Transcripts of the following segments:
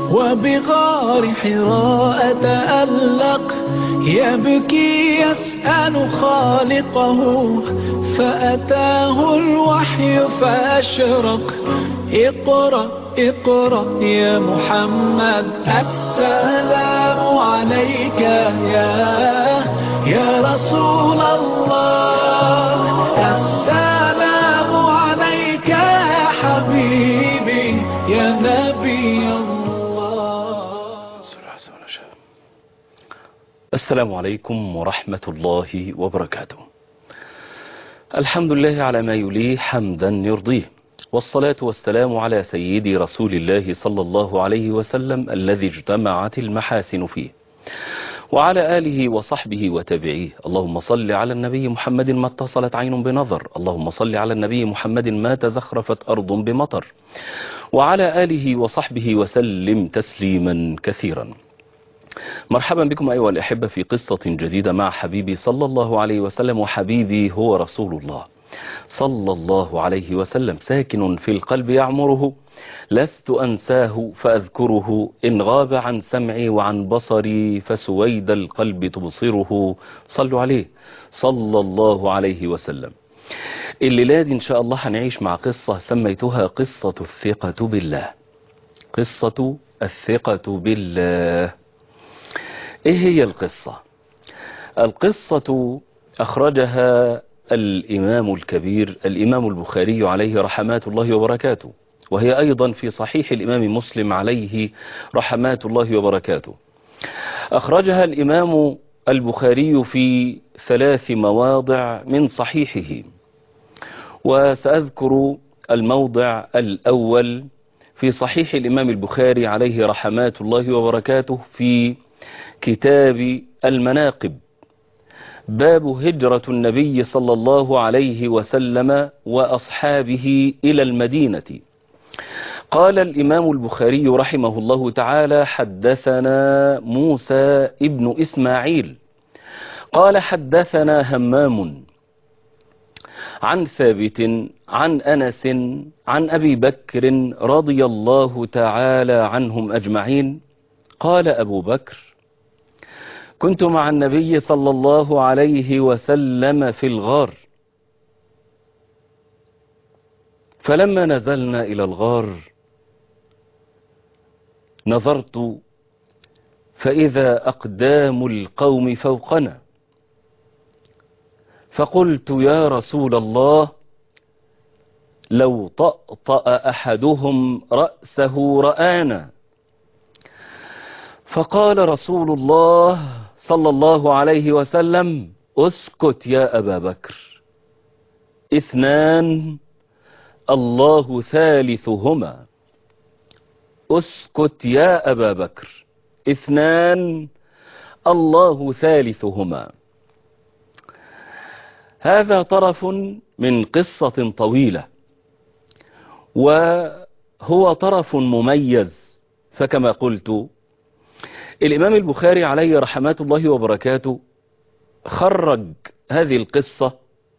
وبغار حراء تألق يبكي يسأل خالقه فأتاه الوحي فأشرق اقرأ اقرأ يا محمد السلام عليك يا يا رسول الله السلام عليك يا حبيبي يا نبي الله السلام عليكم ورحمة الله وبركاته الحمد لله على ما يليه حمدا يرضيه والصلاة والسلام على سيدي رسول الله صلى الله عليه وسلم الذي اجتمعت المحاسن فيه وعلى آله وصحبه وتابعيه اللهم صل على النبي محمد ما اتصلت عين بنظر اللهم صل على النبي محمد ما تزخرفت أرض بمطر وعلى آله وصحبه وسلم تسليما كثيرا مرحبا بكم أيها الأحبة في قصة جديدة مع حبيبي صلى الله عليه وسلم وحبيبي هو رسول الله صلى الله عليه وسلم ساكن في القلب يعمره لست أنساه فأذكره إن غاب عن سمعي وعن بصري فسويد القلب تبصره صلوا عليه صلى الله عليه وسلم الليلة دي إن شاء الله هنعيش مع قصة سميتها قصة الثقة بالله قصة الثقة بالله إيه هي القصة القصة أخرجها الإمام الكبير الإمام البخاري عليه رحمات الله وبركاته وهي أيضا في صحيح الإمام مسلم عليه رحمات الله وبركاته أخرجها الإمام البخاري في ثلاث مواضع من صحيحه وسأذكر الموضع الأول في صحيح الإمام البخاري عليه رحمات الله وبركاته في كتاب المناقب باب هجرة النبي صلى الله عليه وسلم وأصحابه إلى المدينة قال الإمام البخاري رحمه الله تعالى حدثنا موسى ابن إسماعيل قال حدثنا همام عن ثابت عن أنس عن أبي بكر رضي الله تعالى عنهم أجمعين قال أبو بكر كنت مع النبي صلى الله عليه وسلم في الغار فلما نزلنا إلى الغار نظرت فإذا أقدام القوم فوقنا فقلت يا رسول الله لو طأطأ أحدهم رأسه رآنا فقال رسول الله صلى الله عليه وسلم اسكت يا أبا بكر اثنان الله ثالثهما اسكت يا أبا بكر اثنان الله ثالثهما هذا طرف من قصة طويلة وهو طرف مميز فكما قلت الإمام البخاري عليه رحمات الله وبركاته خرج هذه القصة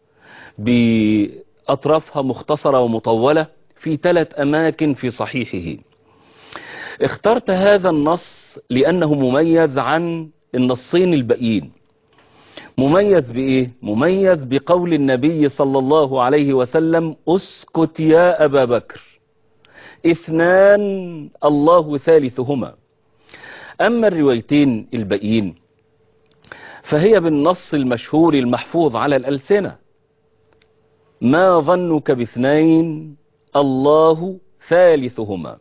بأطرافها مختصرة ومطولة في ثلاث أماكن في صحيحه اخترت هذا النص لأنه مميز عن النصين الباقيين مميز بإيه؟ مميز بقول النبي صلى الله عليه وسلم اسكت يا أبا بكر اثنان الله ثالثهما أما الروايتين الباقيين فهي بالنص المشهور المحفوظ على الألسنة ما ظنك باثنين الله ثالثهما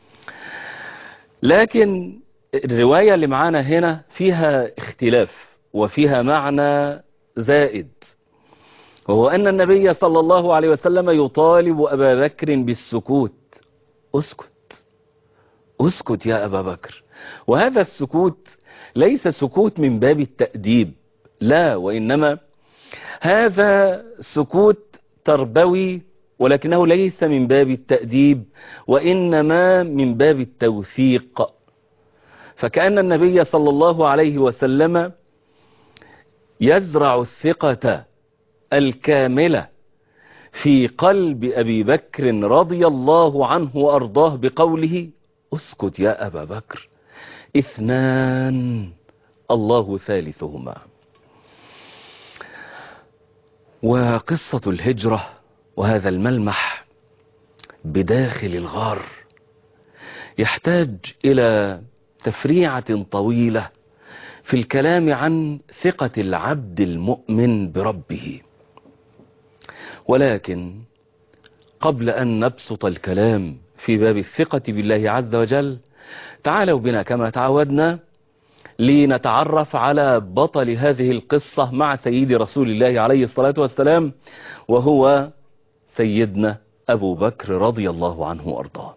لكن الرواية اللي معانا هنا فيها اختلاف وفيها معنى زائد وهو أن النبي صلى الله عليه وسلم يطالب أبا بكر بالسكوت اسكت اسكت يا أبا بكر وهذا السكوت ليس سكوت من باب التأديب لا وإنما هذا سكوت تربوي ولكنه ليس من باب التأديب وإنما من باب التوثيق فكأن النبي صلى الله عليه وسلم يزرع الثقة الكاملة في قلب أبي بكر رضي الله عنه وأرضاه بقوله اسكت يا أبا بكر اثنان الله ثالثهما وقصة الهجرة وهذا الملمح بداخل الغار يحتاج إلى تفريعة طويلة في الكلام عن ثقة العبد المؤمن بربه ولكن قبل أن نبسط الكلام في باب الثقة بالله عز وجل تعالوا بنا كما تعودنا لنتعرف على بطل هذه القصة مع سيد رسول الله عليه الصلاة والسلام وهو سيدنا أبو بكر رضي الله عنه وأرضاه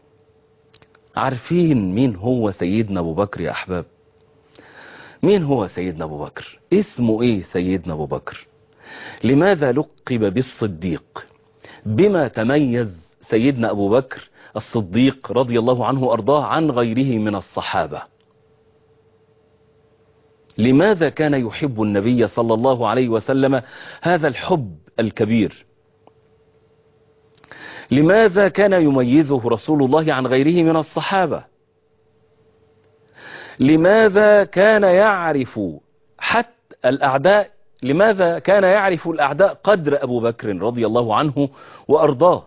عارفين مين هو سيدنا أبو بكر يا أحباب مين هو سيدنا أبو بكر اسمه إيه سيدنا أبو بكر لماذا لقب بالصديق بما تميز سيدنا أبو بكر الصديق رضي الله عنه وأرضاه عن غيره من الصحابة لماذا كان يحب النبي صلى الله عليه وسلم هذا الحب الكبير لماذا كان يميزه رسول الله عن غيره من الصحابة لماذا كان يعرف حتى الأعداء لماذا كان يعرف الأعداء قدر أبو بكر رضي الله عنه وأرضاه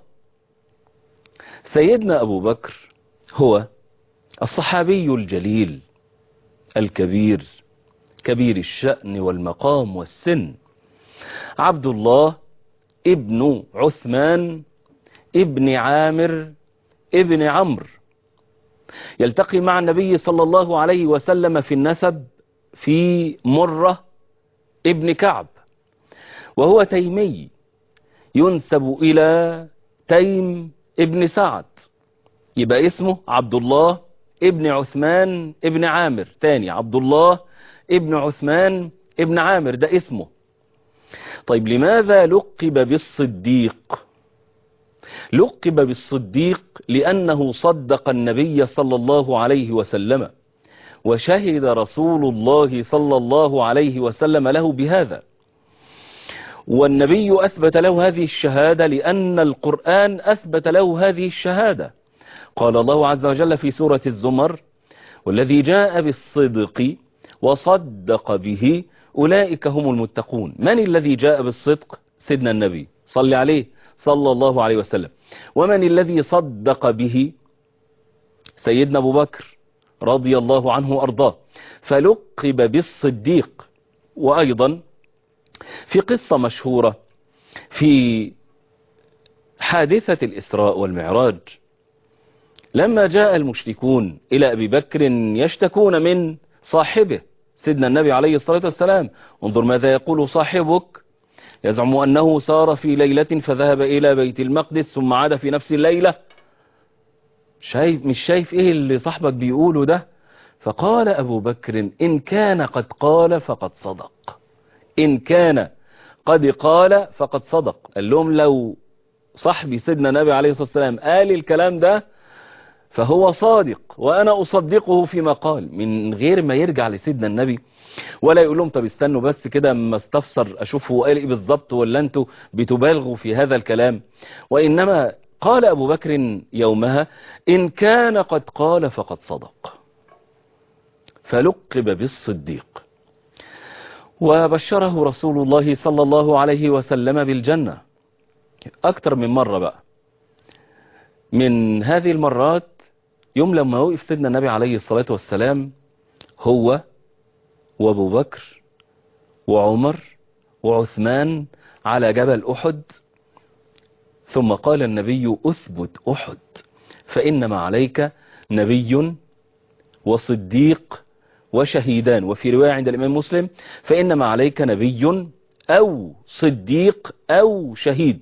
سيدنا أبو بكر هو الصحابي الجليل الكبير كبير الشأن والمقام والسن عبد الله ابن عثمان ابن عامر ابن عمرو يلتقي مع النبي صلى الله عليه وسلم في النسب في مرة ابن كعب وهو تيمي ينسب إلى تيم ابن سعد يبقى اسمه عبد الله ابن عثمان ابن عامر تاني عبد الله ابن عثمان ابن عامر ده اسمه طيب لماذا لقب بالصديق لقب بالصديق لأنه صدق النبي صلى الله عليه وسلم وشهد رسول الله صلى الله عليه وسلم له بهذا والنبي أثبت له هذه الشهادة لأن القرآن أثبت له هذه الشهادة قال الله عز وجل في سورة الزمر والذي جاء بالصدق وصدق به أولئك هم المتقون من الذي جاء بالصدق سيدنا النبي صلى عليه صلى الله عليه وسلم ومن الذي صدق به سيدنا أبو بكر رضي الله عنه وأرضاه فلقب بالصديق وأيضا في قصة مشهورة في حادثة الإسراء والمعراج لما جاء المشركون إلى أبي بكر يشتكون من صاحبه سيدنا النبي عليه الصلاة والسلام انظر ماذا يقول صاحبك يزعم أنه سار في ليلة فذهب إلى بيت المقدس ثم عاد في نفس الليلة شايف مش شايف إيه اللي صاحبك بيقوله ده فقال أبو بكر إن كان قد قال فقد صدق إن كان قد قال فقد صدق قال لهم لو صاحبي سيدنا النبي عليه الصلاة والسلام قال الكلام ده فهو صادق وأنا أصدقه فيما قال من غير ما يرجع لسيدنا النبي ولا يقول لهم طب استنوا بس كده اما استفسر اشوف هو قال ايه بالظبط ولا انتوا بتبالغوا في هذا الكلام وانما قال ابو بكر يومها ان كان قد قال فقد صدق فلقب بالصديق وبشره رسول الله صلى الله عليه وسلم بالجنة اكتر من مرة بقى من هذه المرات يوم لما وقف سيدنا النبي عليه الصلاة والسلام هو وابو بكر وعمر وعثمان على جبل أحد ثم قال النبي أثبت أحد فإنما عليك نبي وصديق وشهيدان وفي رواية عند الإمام مسلم فإنما عليك نبي أو صديق أو شهيد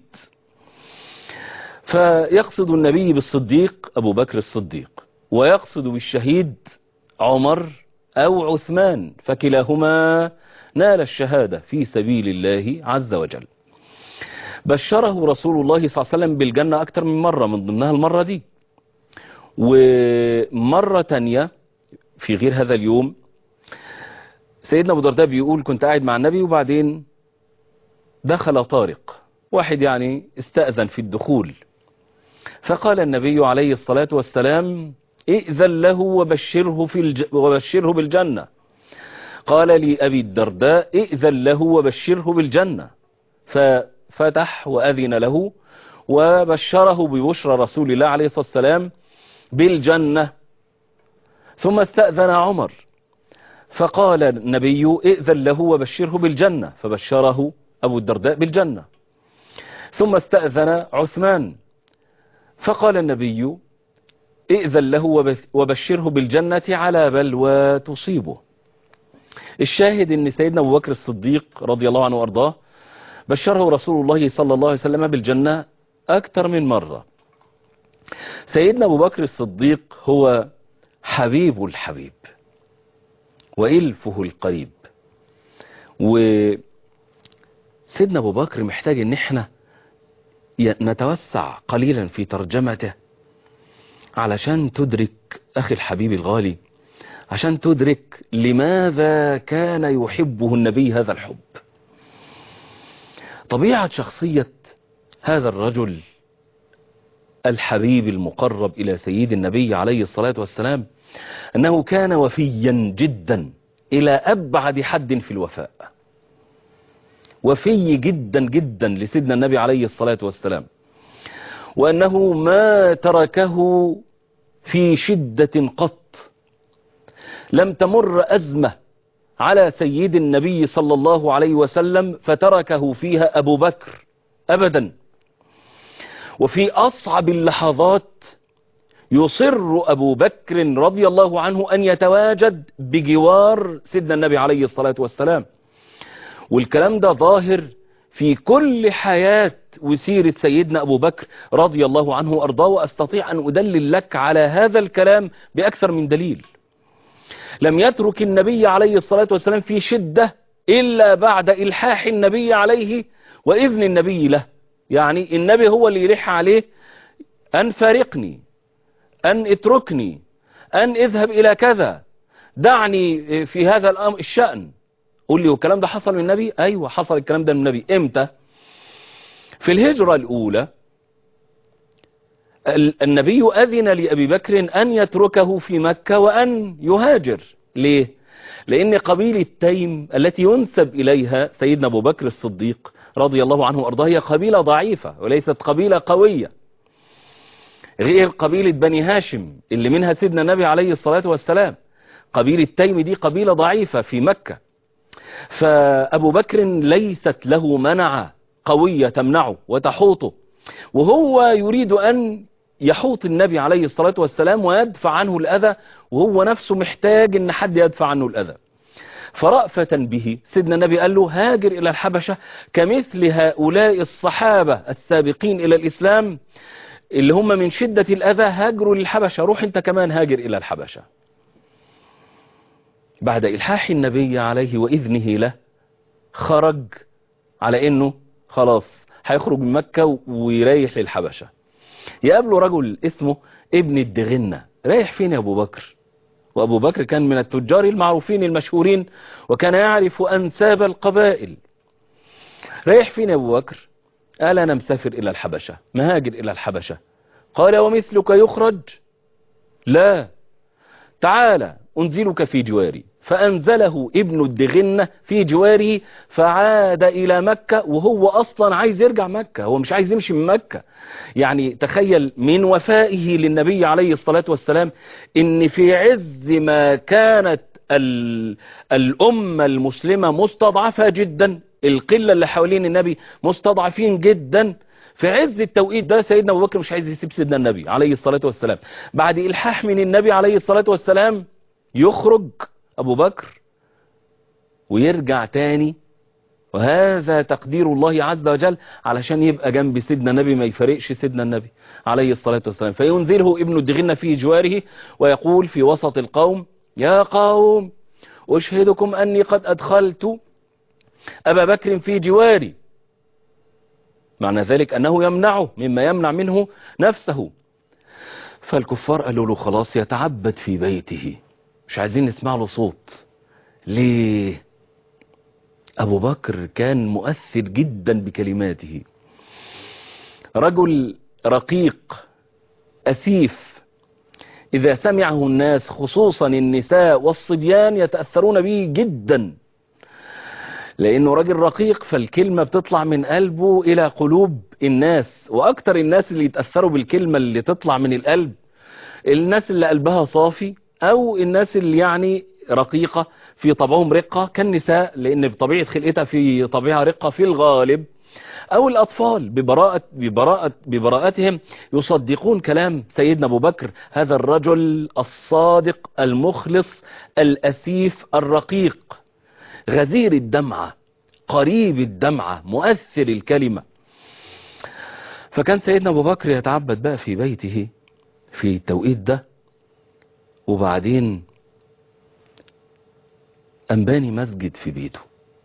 فيقصد النبي بالصديق أبو بكر الصديق ويقصد بالشهيد عمر أو عثمان فكلاهما نال الشهادة في سبيل الله عز وجل بشره رسول الله صلى الله عليه وسلم بالجنة أكثر من مرة من ضمنها المرة دي ومرة تانية في غير هذا اليوم سيدنا أبو درداء بيقول كنت قاعد مع النبي وبعدين دخل طارق واحد يعني استأذن في الدخول فقال النبي عليه الصلاة والسلام ائذن له وبشره, في الج... وبشره بالجنة قال لأبي الدرداء ائذن له وبشره بالجنة ففتح وأذن له وبشره ببشرى رسول الله عليه الصلاة والسلام بالجنة ثم استأذن عمر فقال النبي ائذن له وبشره بالجنة فبشره أبو الدرداء بالجنة ثم استأذن عثمان فقال النبي ائذن له وبشره بالجنة على بلوى تصيبه الشاهد ان سيدنا ابو بكر الصديق رضي الله عنه وارضاه بشره رسول الله صلى الله عليه وسلم بالجنة اكثر من مرة سيدنا ابو بكر الصديق هو حبيب الحبيب وإلفه القريب وسيدنا ابو بكر محتاج ان احنا نتوسع قليلا في ترجمته علشان تدرك أخي الحبيب الغالي عشان تدرك لماذا كان يحبه النبي هذا الحب طبيعة شخصية هذا الرجل الحبيب المقرب إلى سيد النبي عليه الصلاة والسلام أنه كان وفيا جدا إلى أبعد حد في الوفاء وفي جدا جدا لسيدنا النبي عليه الصلاة والسلام وأنه ما تركه في شدة قط لم تمر أزمة على سيد النبي صلى الله عليه وسلم فتركه فيها أبو بكر أبدا وفي أصعب اللحظات يصر أبو بكر رضي الله عنه أن يتواجد بجوار سيدنا النبي عليه الصلاة والسلام والكلام ده ظاهر في كل حياة وسيرة سيدنا أبو بكر رضي الله عنه وأرضاه وأستطيع أن أدلل لك على هذا الكلام بأكثر من دليل لم يترك النبي عليه الصلاة والسلام في شدة إلا بعد إلحاح النبي عليه وإذن النبي له يعني النبي هو اللي يلح عليه أن فارقني أن اتركني أن اذهب إلى كذا دعني في هذا الأمر الشأن قول لي والكلام ده حصل من النبي أيوة حصل الكلام ده من النبي إمتى في الهجرة الأولى النبي أذن لأبي بكر أن يتركه في مكة وأن يهاجر ليه لأن قبيلة تيم التي ينسب إليها سيدنا أبو بكر الصديق رضي الله عنه وأرضاه هي قبيلة ضعيفة وليست قبيلة قوية غير قبيلة بني هاشم اللي منها سيدنا النبي عليه الصلاة والسلام قبيلة تيم دي قبيلة ضعيفة في مكة فأبو بكر ليست له منع قوية تمنعه وتحوطه وهو يريد أن يحوط النبي عليه الصلاة والسلام ويدفع عنه الأذى وهو نفسه محتاج أن حد يدفع عنه الأذى فرأفة به سيدنا النبي قال له هاجر إلى الحبشة كمثل هؤلاء الصحابة السابقين إلى الإسلام اللي هم من شدة الأذى هاجروا للحبشة روح انت كمان هاجر إلى الحبشة بعد إلحاح النبي عليه وإذنه له خرج على إنه خلاص هيخرج من مكة ويريح للحبشة يقابله رجل اسمه ابن الدغنة رايح فين يا أبو بكر وأبو بكر كان من التجار المعروفين المشهورين وكان يعرف أنساب القبائل رايح فين يا أبو بكر قال أنا مسافر إلى الحبشة مهاجر إلى الحبشة قال ومثلك يخرج لا تعالى أنزلك في جواري فأنزله ابن الدغنة في جواره فعاد إلى مكة وهو أصلا عايز يرجع مكة هو مش عايز يمشي من مكة يعني تخيل من وفائه للنبي عليه الصلاة والسلام إن في عز ما كانت الأمة المسلمة مستضعفة جدا القلة اللي حوالين النبي مستضعفين جدا في عز التوقيت ده سيدنا أبو بكر مش عايز يسيب سيدنا النبي عليه الصلاة والسلام بعد إلحاح من النبي عليه الصلاة والسلام يخرج أبو بكر ويرجع تاني وهذا تقدير الله عز وجل علشان يبقى جنب سيدنا النبي ما يفرقش سيدنا النبي عليه الصلاة والسلام فينزله ابن الدغنة في جواره ويقول في وسط القوم يا قوم أشهدكم أني قد أدخلت أبا بكر في جواري معنى ذلك أنه يمنعه مما يمنع منه نفسه فالكفار قالوا له خلاص يتعبد في بيته مش عايزين نسمع له صوت ليه أبو بكر كان مؤثر جدا بكلماته رجل رقيق أسيف إذا سمعه الناس خصوصا النساء والصبيان يتأثرون به جدا لأنه راجل رقيق فالكلمة بتطلع من قلبه إلى قلوب الناس وأكتر الناس اللي يتأثروا بالكلمة اللي تطلع من القلب الناس اللي قلبها صافي أو الناس اللي يعني رقيقة في طبعهم رقة كالنساء لأن بطبيعة خلقتها في طبيعها رقة في الغالب أو الأطفال ببراءة ببراءة ببراءتهم يصدقون كلام سيدنا أبو بكر هذا الرجل الصادق المخلص الأسيف الرقيق غزير الدمعة قريب الدمعة مؤثر الكلمة فكان سيدنا أبو بكر يتعبد بقى في بيته في التوقيت ده وبعدين أنباني مسجد في بيته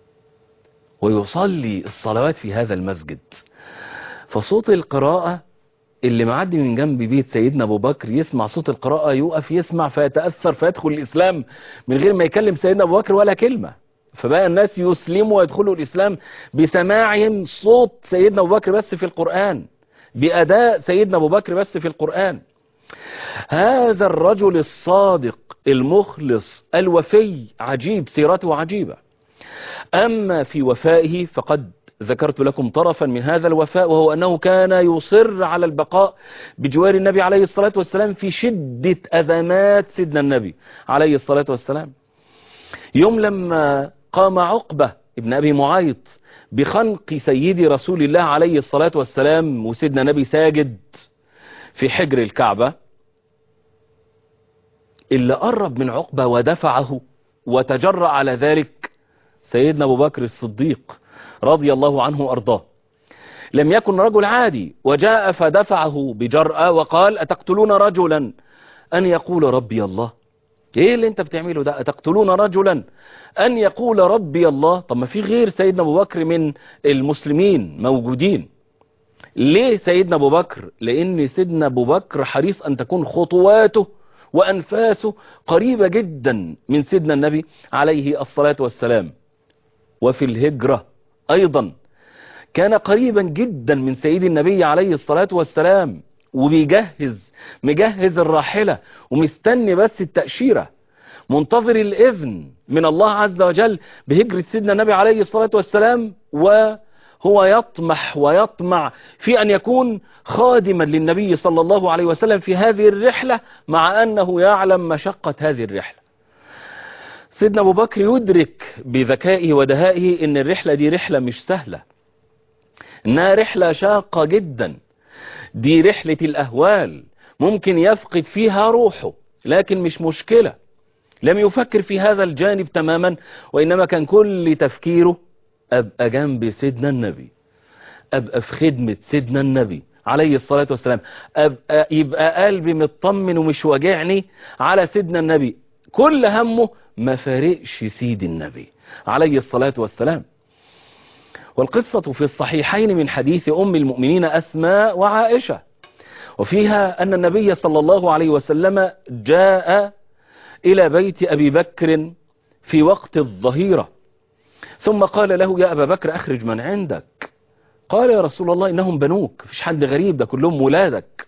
ويصلي الصلوات في هذا المسجد فصوت القراءة اللي معدي من جنب بيت سيدنا أبو بكر يسمع صوت القراءة يقف يسمع فيتأثر فيدخل الإسلام من غير ما يكلم سيدنا أبو بكر ولا كلمة فبقى الناس يسلموا ويدخلوا الإسلام بسماعهم صوت سيدنا أبو بكر بس في القرآن بأداء سيدنا أبو بكر بس في القرآن هذا الرجل الصادق المخلص الوفي عجيب سيرته عجيبة أما في وفائه فقد ذكرت لكم طرفا من هذا الوفاء وهو أنه كان يصر على البقاء بجوار النبي عليه الصلاة والسلام في شدة أزمات سيدنا النبي عليه الصلاة والسلام يوم لما قام عقبة ابن أبي معيط بخنق سيدي رسول الله عليه الصلاة والسلام وسيدنا نبي ساجد في حجر الكعبة اللي قرب من عقبة ودفعه وتجرأ على ذلك سيدنا أبو بكر الصديق رضي الله عنه وأرضاه لم يكن رجل عادي وجاء فدفعه بجرأة وقال أتقتلون رجلا أن يقول ربي الله ايه اللي انت بتعمله ده أتقتلون رجلا أن يقول ربي الله طب ما في غير سيدنا أبو بكر من المسلمين موجودين ليه سيدنا أبو بكر لأن سيدنا أبو بكر حريص أن تكون خطواته وأنفاسه قريبة جدا من سيدنا النبي عليه الصلاة والسلام وفي الهجرة أيضا كان قريبا جدا من سيد النبي عليه الصلاة والسلام وبيجهز مجهز الراحلة ومستني بس التأشيرة منتظر الإذن من الله عز وجل بهجرة سيدنا النبي عليه الصلاة والسلام وهو يطمح ويطمع في أن يكون خادما للنبي صلى الله عليه وسلم في هذه الرحلة مع أنه يعلم مشقة هذه الرحلة سيدنا أبو بكر يدرك بذكائه ودهائه أن الرحلة دي رحلة مش سهلة إنها رحلة شاقة جدا دي رحلة الأهوال ممكن يفقد فيها روحه لكن مش مشكلة لم يفكر في هذا الجانب تماما وإنما كان كل تفكيره أبقى جنب سيدنا النبي أبقى في خدمة سيدنا النبي عليه الصلاة والسلام أبقى يبقى قلبي مطمن ومش واجعني على سيدنا النبي كل همه ما فارقش سيد النبي عليه الصلاة والسلام والقصة في الصحيحين من حديث أم المؤمنين أسماء وعائشة وفيها أن النبي صلى الله عليه وسلم جاء إلى بيت أبي بكر في وقت الظهيرة ثم قال له يا أبا بكر أخرج من عندك قال يا رسول الله إنهم بنوك فيش حد غريب ده كلهم ولادك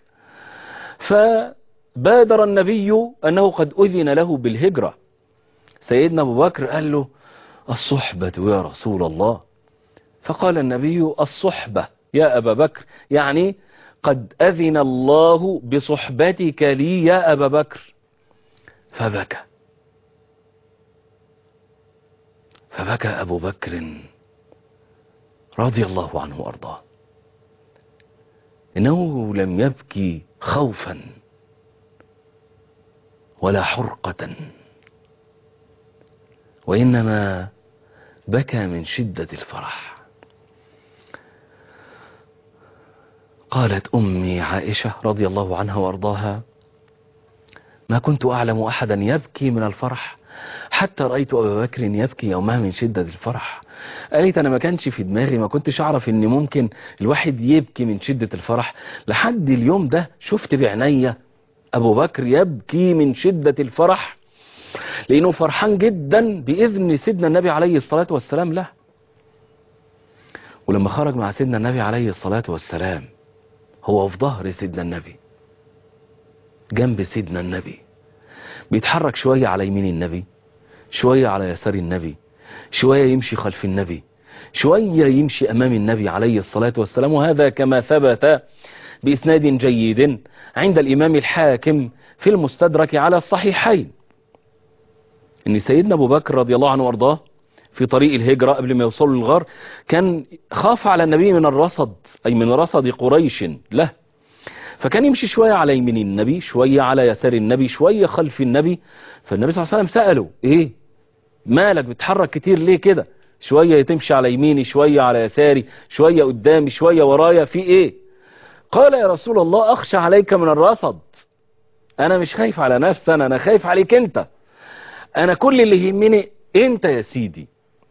فبادر النبي أنه قد أذن له بالهجرة سيدنا أبو بكر قال له الصحبة يا رسول الله فقال النبي الصحبة يا أبا بكر يعني قد أذن الله بصحبتك لي يا أبا بكر فبكى فبكى أبو بكر رضي الله عنه وأرضاه إنه لم يبكي خوفا ولا حرقة وإنما بكى من شدة الفرح قالت أمي عائشة رضي الله عنها وارضاها ما كنت أعلم أحدا يبكي من الفرح حتى رأيت أبا بكر يبكي يومها من شدة الفرح قالت أنا ما كانش في دماغي ما كنتش أعرف أن ممكن الواحد يبكي من شدة الفرح لحد اليوم ده شفت بعينيا أبو بكر يبكي من شدة الفرح لأنه فرحان جدا بإذن سيدنا النبي عليه الصلاة والسلام له ولما خرج مع سيدنا النبي عليه الصلاة والسلام هو في ظهر سيدنا النبي جنب سيدنا النبي بيتحرك شوية على يمين النبي شوية على يسار النبي شوية يمشي خلف النبي شوية يمشي أمام النبي عليه الصلاة والسلام وهذا كما ثبت بإسناد جيد عند الإمام الحاكم في المستدرك على الصحيحين ان سيدنا ابو بكر رضي الله عنه وارضاه في طريق الهجرة قبل ما يوصلوا للغار كان خاف على النبي من الرصد اي من رصد قريش له فكان يمشي شوية على يمين النبي شوية على يسار النبي شوية خلف النبي فالنبي صلى الله عليه وسلم سأله ايه مالك بتحرك كتير ليه كده شوية تمشي على يميني شوية على يساري شوية قدامي شوية ورايا في ايه قال يا رسول الله اخشى عليك من الرصد انا مش خايف على نفسي انا انا خايف عليك انت انا كل اللي يهمني انت يا سيدي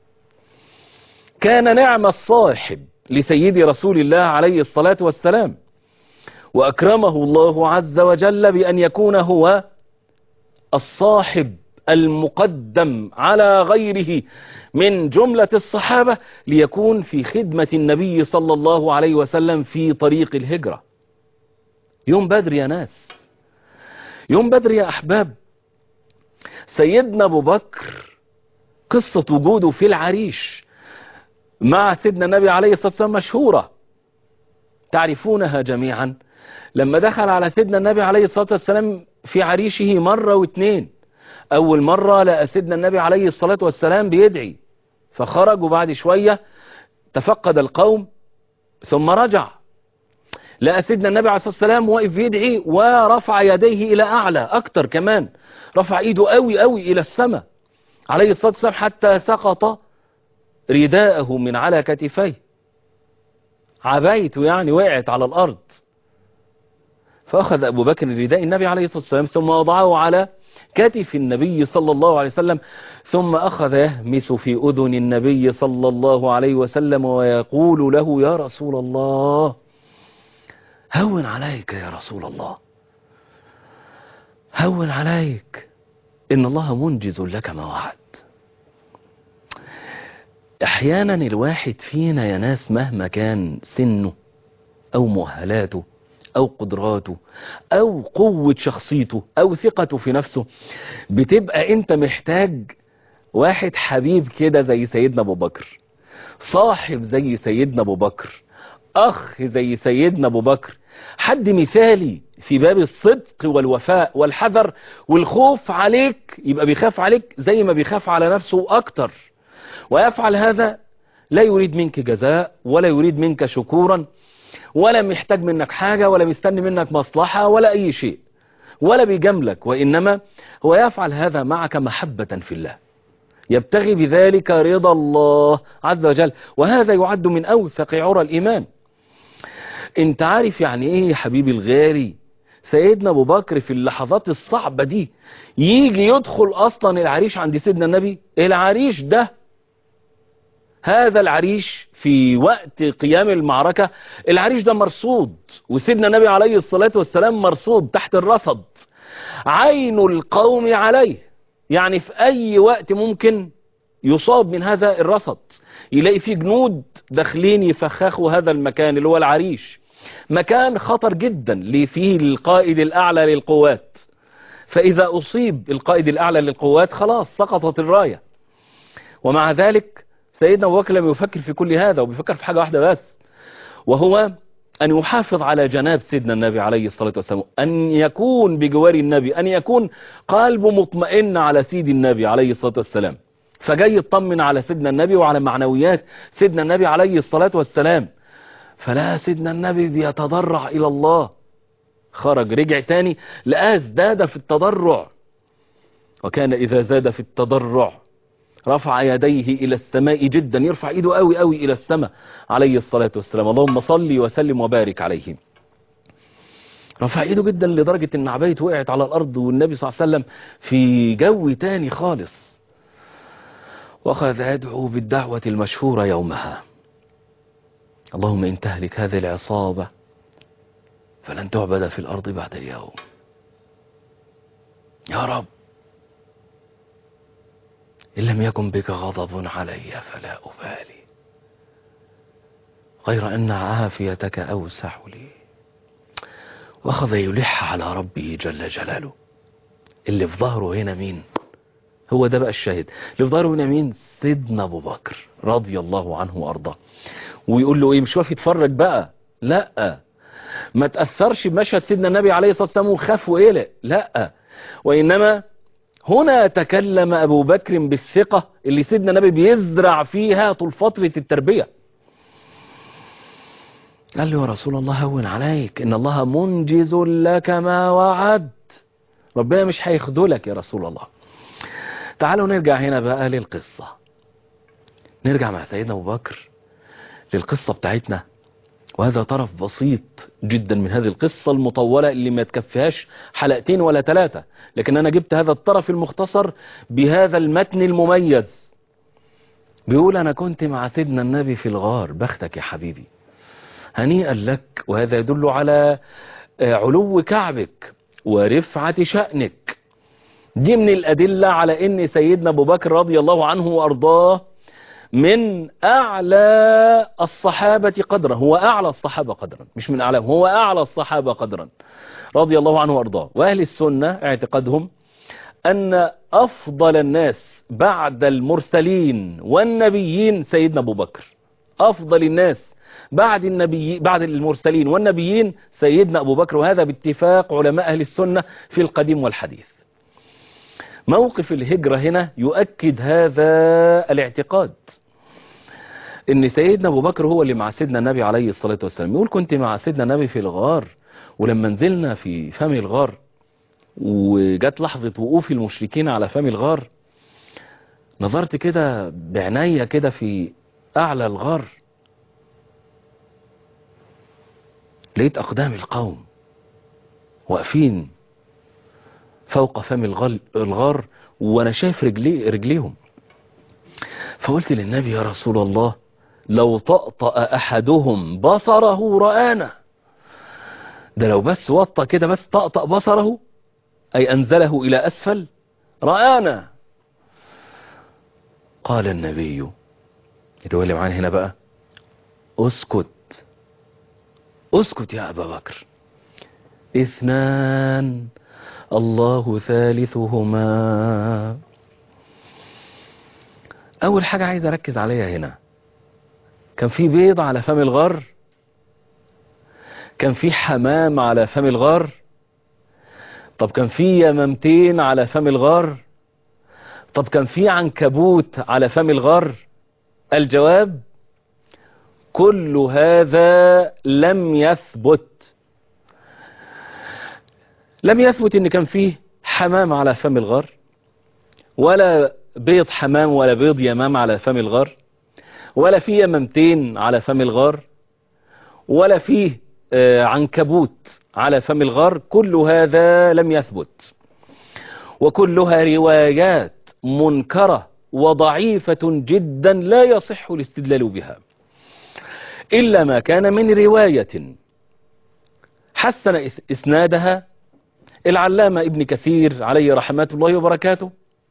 كان نعم الصاحب لسيدي رسول الله عليه الصلاة والسلام وأكرمه الله عز وجل بأن يكون هو الصاحب المقدم على غيره من جملة الصحابة ليكون في خدمة النبي صلى الله عليه وسلم في طريق الهجرة يوم بدر يا ناس يوم بدر يا أحباب سيدنا أبو بكر قصة وجوده في العريش مع سيدنا النبي عليه الصلاة والسلام مشهورة تعرفونها جميعا لما دخل على سيدنا النبي عليه الصلاة والسلام في عريشه مرة واثنين أول مرة لقى سيدنا النبي عليه الصلاة والسلام بيدعي فخرج وبعد شوية تفقد القوم ثم رجع لقى سيدنا النبي عليه الصلاة والسلام واقف يدعي ورفع يديه إلى أعلى أكتر كمان رفع إيده قوي قوي إلى السماء عليه الصلاة والسلام حتى سقط رداءه من على كتفيه عبايته يعني وقعت على الأرض فأخذ أبو بكر رداء النبي عليه الصلاة والسلام ثم وضعه على كتف النبي صلى الله عليه وسلم ثم أخذ يهمس في أذن النبي صلى الله عليه وسلم ويقول له يا رسول الله هون عليك يا رسول الله هون عليك إن الله منجز لك ما وعد أحيانا الواحد فينا يا ناس مهما كان سنه أو مؤهلاته أو قدراته أو قوة شخصيته أو ثقته في نفسه بتبقى أنت محتاج واحد حبيب كده زي سيدنا أبو بكر صاحب زي سيدنا أبو بكر أخ زي سيدنا أبو بكر حد مثالي في باب الصدق والوفاء والحذر والخوف عليك يبقى بيخاف عليك زي ما بيخاف على نفسه أكتر ويفعل هذا لا يريد منك جزاء ولا يريد منك شكورا ولا محتاج منك حاجة ولا مستني منك مصلحة ولا أي شيء ولا بيجاملك وإنما هو يفعل هذا معك محبة في الله يبتغي بذلك رضا الله عز وجل وهذا يعد من أوثق عرى الإيمان انت عارف يعني ايه يا حبيبي الغالي سيدنا ابو بكر في اللحظات الصعبة دي يجي يدخل اصلا العريش عند سيدنا النبي العريش ده هذا العريش في وقت قيام المعركة العريش ده مرصود وسيدنا النبي عليه الصلاة والسلام مرصود تحت الرصد عين القوم عليه يعني في اي وقت ممكن يصاب من هذا الرصد يلاقي فيه جنود داخلين يفخخوا هذا المكان اللي هو العريش مكان خطر جدا اللي فيه القائد الأعلى للقوات فإذا أصيب القائد الأعلى للقوات خلاص سقطت الراية ومع ذلك سيدنا أبو بكر لم يفكر في كل هذا وبيفكر في حاجة واحدة بس وهو أن يحافظ على جناب سيدنا النبي عليه الصلاة والسلام أن يكون بجوار النبي أن يكون قلبه مطمئن على سيد النبي عليه الصلاة والسلام فجاي يطمن على سيدنا النبي وعلى معنويات سيدنا النبي عليه الصلاة والسلام فلا سيدنا النبي بيتضرع إلى الله خرج رجع تاني لقاه ازداد في التضرع وكان إذا زاد في التضرع رفع يديه إلى السماء جدا يرفع إيده قوي قوي إلى السماء عليه الصلاة والسلام اللهم صل وسلم وبارك عليه رفع ايده جدا لدرجة ان عبايته وقعت على الارض والنبي صلى الله عليه وسلم في جو تاني خالص واخذ يدعو بالدعوة المشهورة يومها اللهم إن تهلك هذه العصابة فلن تعبد في الأرض بعد اليوم يا رب إن لم يكن بك غضب علي فلا أبالي غير أن عافيتك أوسع لي واخذ يلح على ربه جل جلاله اللي في ظهره هنا مين هو ده بقى الشاهد اللي في ظهره هنا مين سيدنا ابو بكر رضي الله عنه وارضاه ويقول له ايه مش واقف يتفرج بقى لا ما تأثرش بمشهد سيدنا النبي عليه الصلاة والسلام وخاف وقلق لا وإنما هنا تكلم أبو بكر بالثقة اللي سيدنا النبي بيزرع فيها طول فترة التربية قال له يا رسول الله هون عليك إن الله منجز لك ما وعد ربنا مش هيخذلك يا رسول الله تعالوا نرجع هنا بقى للقصة نرجع مع سيدنا أبو بكر للقصة بتاعتنا وهذا طرف بسيط جدا من هذه القصة المطولة اللي ما تكفيهاش حلقتين ولا ثلاثة لكن أنا جبت هذا الطرف المختصر بهذا المتن المميز بيقول أنا كنت مع سيدنا النبي في الغار بختك يا حبيبي هنيئا لك وهذا يدل على علو كعبك ورفعة شأنك دي من الأدلة على أن سيدنا أبو بكر رضي الله عنه وأرضاه من أعلى الصحابة قدرا هو أعلى الصحابة قدرا مش من أعلى هو أعلى الصحابة قدرا رضي الله عنه وأرضاه وأهل السنة اعتقادهم أن أفضل الناس بعد المرسلين والنبيين سيدنا أبو بكر أفضل الناس بعد النبي بعد المرسلين والنبيين سيدنا أبو بكر وهذا باتفاق علماء أهل السنة في القديم والحديث موقف الهجرة هنا يؤكد هذا الاعتقاد ان سيدنا ابو بكر هو اللي مع سيدنا النبي عليه الصلاة والسلام يقول كنت مع سيدنا النبي في الغار ولما نزلنا في فم الغار وجت لحظة وقوف المشركين على فم الغار نظرت كده بعناية كده في اعلى الغار لقيت اقدام القوم واقفين فوق فم الغار وانا شايف رجلي رجليهم فقلت للنبي يا رسول الله لو طأطأ احدهم بصره رآنا ده لو بس وطى كده بس طأطأ بصره اي انزله الى اسفل رآنا قال النبي اللي هو اللي معانا هنا بقى اسكت اسكت يا ابا بكر اثنان الله ثالثهما اول حاجة عايز اركز عليها هنا كان في بيض على فم الغار كان في حمام على فم الغار طب كان في يمامتين على فم الغار طب كان في عنكبوت على فم الغار الجواب كل هذا لم يثبت لم يثبت ان كان فيه حمام على فم الغار ولا بيض حمام ولا بيض يمام على فم الغار ولا فيه يمامتين على فم الغار ولا فيه عنكبوت على فم الغار كل هذا لم يثبت وكلها روايات منكرة وضعيفة جدا لا يصح الاستدلال بها إلا ما كان من رواية حسن إسنادها العلامة ابن كثير عليه رحمة الله وبركاته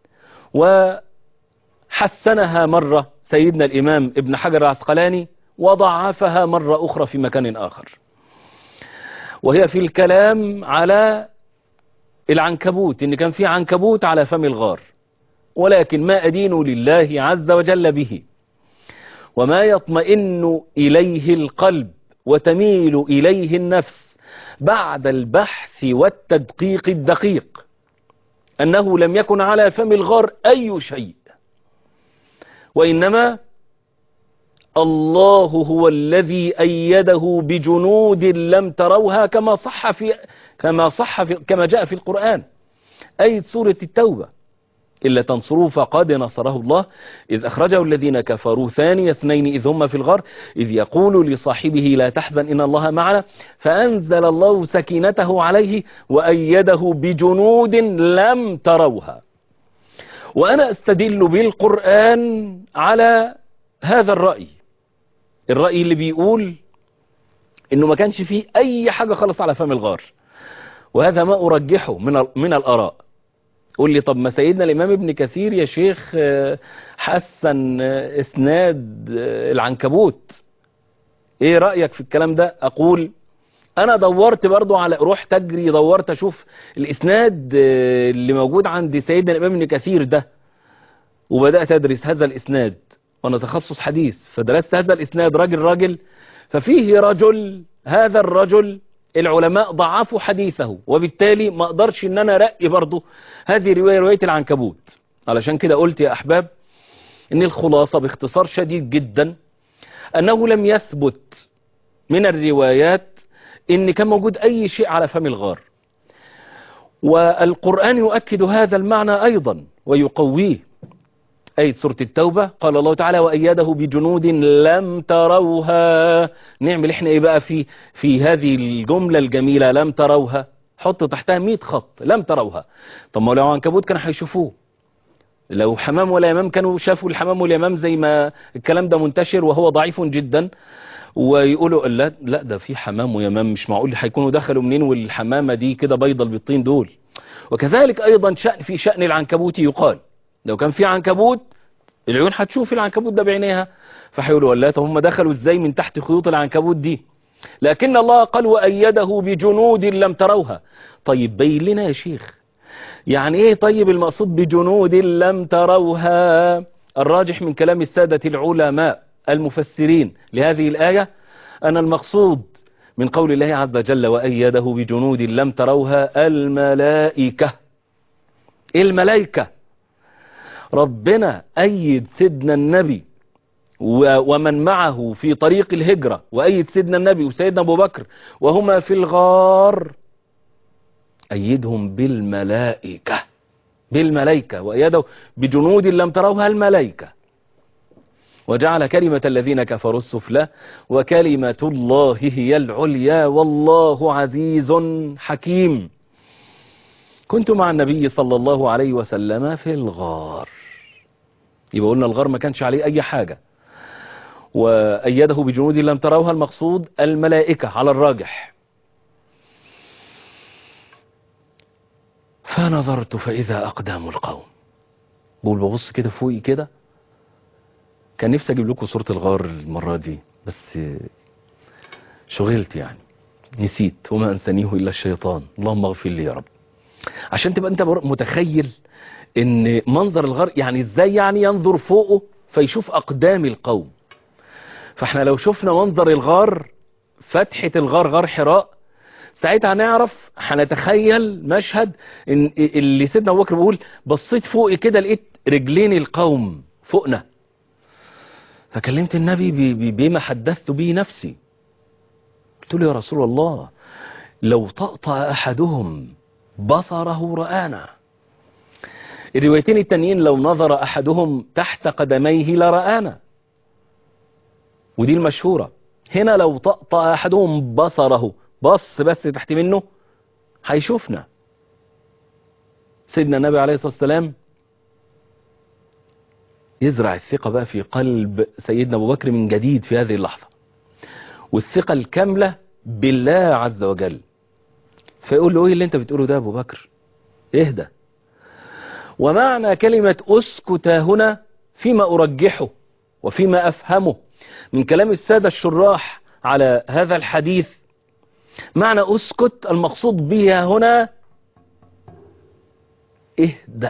وحسنها مرة سيدنا الإمام ابن حجر العسقلاني وضعفها مرة أخرى في مكان آخر وهي في الكلام على العنكبوت إن كان في عنكبوت على فم الغار ولكن ما أدين لله عز وجل به وما يطمئن إليه القلب وتميل إليه النفس بعد البحث والتدقيق الدقيق أنه لم يكن على فم الغار أي شيء وإنما الله هو الذي أيده بجنود لم تروها كما صح في كما صح في كما جاء في القرآن أي سورة التوبة إلا تنصروه فقد نصره الله إذ أخرجه الذين كفروا ثاني اثنين إذ هم في الغار إذ يقول لصاحبه لا تحزن إن الله معنا فأنزل الله سكينته عليه وأيده بجنود لم تروها وأنا أستدل بالقرآن على هذا الرأي الرأي اللي بيقول إنه ما كانش فيه أي حاجة خالص على فم الغار وهذا ما أرجحه من من الآراء قول لي طب ما سيدنا الإمام ابن كثير يا شيخ حسن إسناد العنكبوت إيه رأيك في الكلام ده أقول انا دورت برضو على رحت اجري دورت اشوف الاسناد آه، اللي موجود عند سيدنا الامام ابن كثير ده وبدات ادرس هذا الاسناد وانا تخصص حديث فدرست هذا الاسناد راجل راجل ففيه رجل هذا الرجل العلماء ضعفوا حديثه وبالتالي ما اقدرش ان انا ارقي برضه هذه روايه روايه العنكبوت علشان كده قلت يا احباب ان الخلاصه باختصار شديد جدا انه لم يثبت من الروايات ان كان موجود اي شيء على فم الغار والقرآن يؤكد هذا المعنى ايضا ويقويه آية سورة التوبة قال الله تعالى وأيده بجنود لم تروها نعمل احنا ايه بقى في في هذه الجملة الجميلة لم تروها حط تحتها 100 خط لم تروها طب ما لو عنكبوت كانوا هيشوفوه لو حمام ولا يمام كانوا شافوا الحمام واليمام زي ما الكلام ده منتشر وهو ضعيف جدا ويقولوا لا لا ده في حمام ويمام مش معقول هيكونوا دخلوا منين والحمامة دي كده بيضة البيضتين دول وكذلك ايضا شأن في شأن العنكبوت يقال لو كان في عنكبوت العيون هتشوف العنكبوت ده بعينيها فهيقولوا لا طب هم دخلوا ازاي من تحت خيوط العنكبوت دي لكن الله قال وأيده بجنود لم تروها طيب بين لنا يا شيخ يعني ايه طيب المقصود بجنود لم تروها الراجح من كلام السادة العلماء المفسرين لهذه الآية أن المقصود من قول الله عز وجل وأيده بجنود لم تروها الملائكة الملائكة ربنا أيد سيدنا النبي و- ومن معه في طريق الهجرة وأيد سيدنا النبي وسيدنا أبو بكر وهما في الغار أيدهم بالملائكة بالملائكة وأيده بجنود لم تروها الملائكة وجعل كلمة الذين كفروا السفلى وكلمة الله هي العليا والله عزيز حكيم كنت مع النبي صلى الله عليه وسلم في الغار يبقى قلنا الغار ما كانش عليه أي حاجة وأيده بجنود لم تروها المقصود الملائكة على الراجح فنظرت فإذا أقدام القوم بقول ببص كده فوقي كده كان نفسي أجيب لكم صورة الغار المرة دي بس شغلت يعني نسيت وما أنسانيه إلا الشيطان اللهم اغفر لي يا رب عشان تبقى أنت بر- متخيل ان منظر الغار يعني ازاي يعني ينظر فوقه فيشوف اقدام القوم فاحنا لو شفنا منظر الغار فتحة الغار غار حراء ساعتها هنعرف هنتخيل مشهد ان اللي سيدنا ابو بكر بيقول بصيت فوقي كده لقيت رجلين القوم فوقنا فكلمت النبي ب- ب- بما حدثت به نفسي قلت له يا رسول الله لو طأطأ احدهم بصره رآنا الروايتين التانيين لو نظر أحدهم تحت قدميه لرآنا ودي المشهورة هنا لو طأطأ أحدهم بصره بص بس تحت منه هيشوفنا سيدنا النبي عليه الصلاة والسلام يزرع الثقة بقى في قلب سيدنا أبو بكر من جديد في هذه اللحظة والثقة الكاملة بالله عز وجل فيقول له ايه اللي انت بتقوله ده يا ابو بكر اهدى ومعنى كلمة أسكت هنا فيما أرجحه وفيما أفهمه من كلام السادة الشراح على هذا الحديث معنى أسكت المقصود بها هنا اهدأ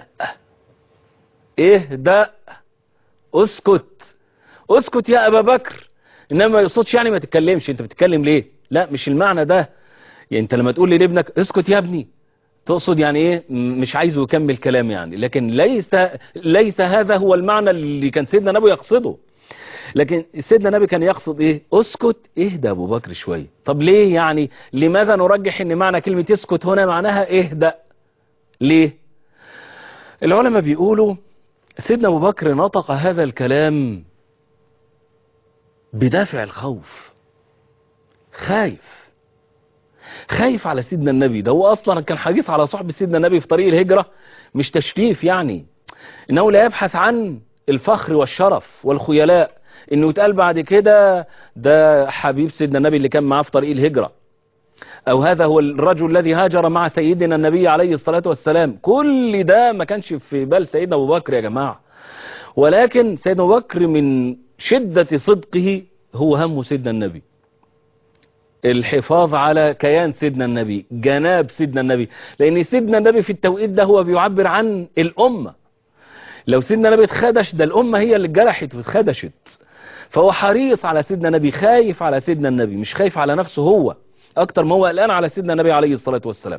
اهدأ اسكت اسكت يا أبا بكر إنما ما يقصدش يعني ما تتكلمش أنت بتتكلم ليه لا مش المعنى ده يعني أنت لما تقول لي لابنك اسكت يا ابني تقصد يعني ايه م- مش عايزه يكمل كلام يعني لكن ليس ليس هذا هو المعنى اللي كان سيدنا النبي يقصده لكن سيدنا النبي كان يقصد ايه اسكت اهدى ابو بكر شويه طب ليه يعني لماذا نرجح ان معنى كلمه اسكت هنا معناها اهدأ ليه العلماء بيقولوا سيدنا ابو بكر نطق هذا الكلام بدافع الخوف خايف خايف على سيدنا النبي ده هو اصلا كان حريص على صحبة سيدنا النبي في طريق الهجرة مش تشريف يعني انه لا يبحث عن الفخر والشرف والخيلاء انه يتقال بعد كده ده حبيب سيدنا النبي اللي كان معاه في طريق الهجرة او هذا هو الرجل الذي هاجر مع سيدنا النبي عليه الصلاة والسلام كل ده ما كانش في بال سيدنا ابو بكر يا جماعة ولكن سيدنا ابو بكر من شدة صدقه هو هم سيدنا النبي الحفاظ على كيان سيدنا النبي جناب سيدنا النبي لان سيدنا النبي في التوقيت ده هو بيعبر عن الامة لو سيدنا النبي اتخدش ده الامة هي اللي اتجرحت واتخدشت فهو حريص على سيدنا النبي خايف على سيدنا النبي مش خايف على نفسه هو اكتر ما هو قلقان على سيدنا النبي عليه الصلاة والسلام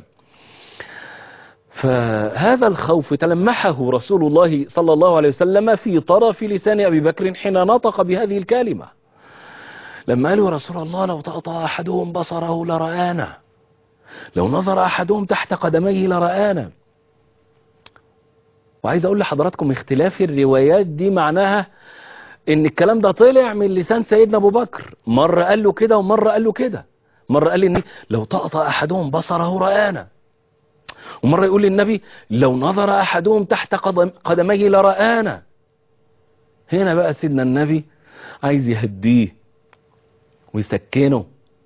فهذا الخوف تلمحه رسول الله صلى الله عليه وسلم في طرف لسان أبي بكر حين نطق بهذه الكلمة لما قالوا يا رسول الله لو تقطع أحدهم بصره لرآنا لو نظر أحدهم تحت قدميه لرآنا وعايز أقول لحضراتكم اختلاف الروايات دي معناها ان الكلام ده طلع من لسان سيدنا ابو بكر مرة قال له كده ومرة قال له كده مرة قال لي لو تقطع احدهم بصره رآنا ومرة يقول للنبي لو نظر احدهم تحت قدم قدميه لرآنا هنا بقى سيدنا النبي عايز يهديه ويسكنه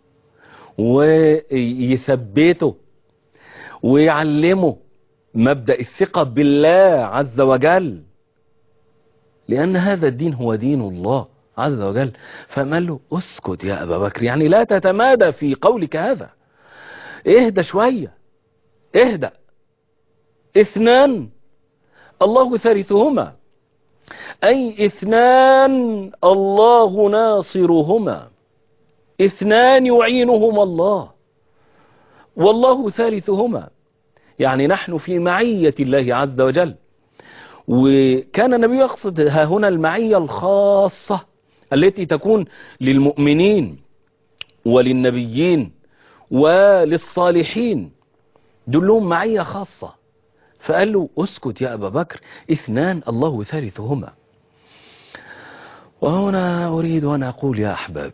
ويثبته ويعلمه مبدأ الثقة بالله عز وجل لأن هذا الدين هو دين الله عز وجل فقال له اسكت يا أبا بكر يعني لا تتمادى في قولك هذا اهدى شوية اهدى اثنان الله ثالثهما أي اثنان الله ناصرهما اثنان يعينهما الله والله ثالثهما يعني نحن في معية الله عز وجل وكان النبي يقصد ها هنا المعية الخاصة التي تكون للمؤمنين وللنبيين وللصالحين دلهم معية خاصة فقال له اسكت يا أبا بكر اثنان الله ثالثهما وهنا أريد أن أقول يا أحباب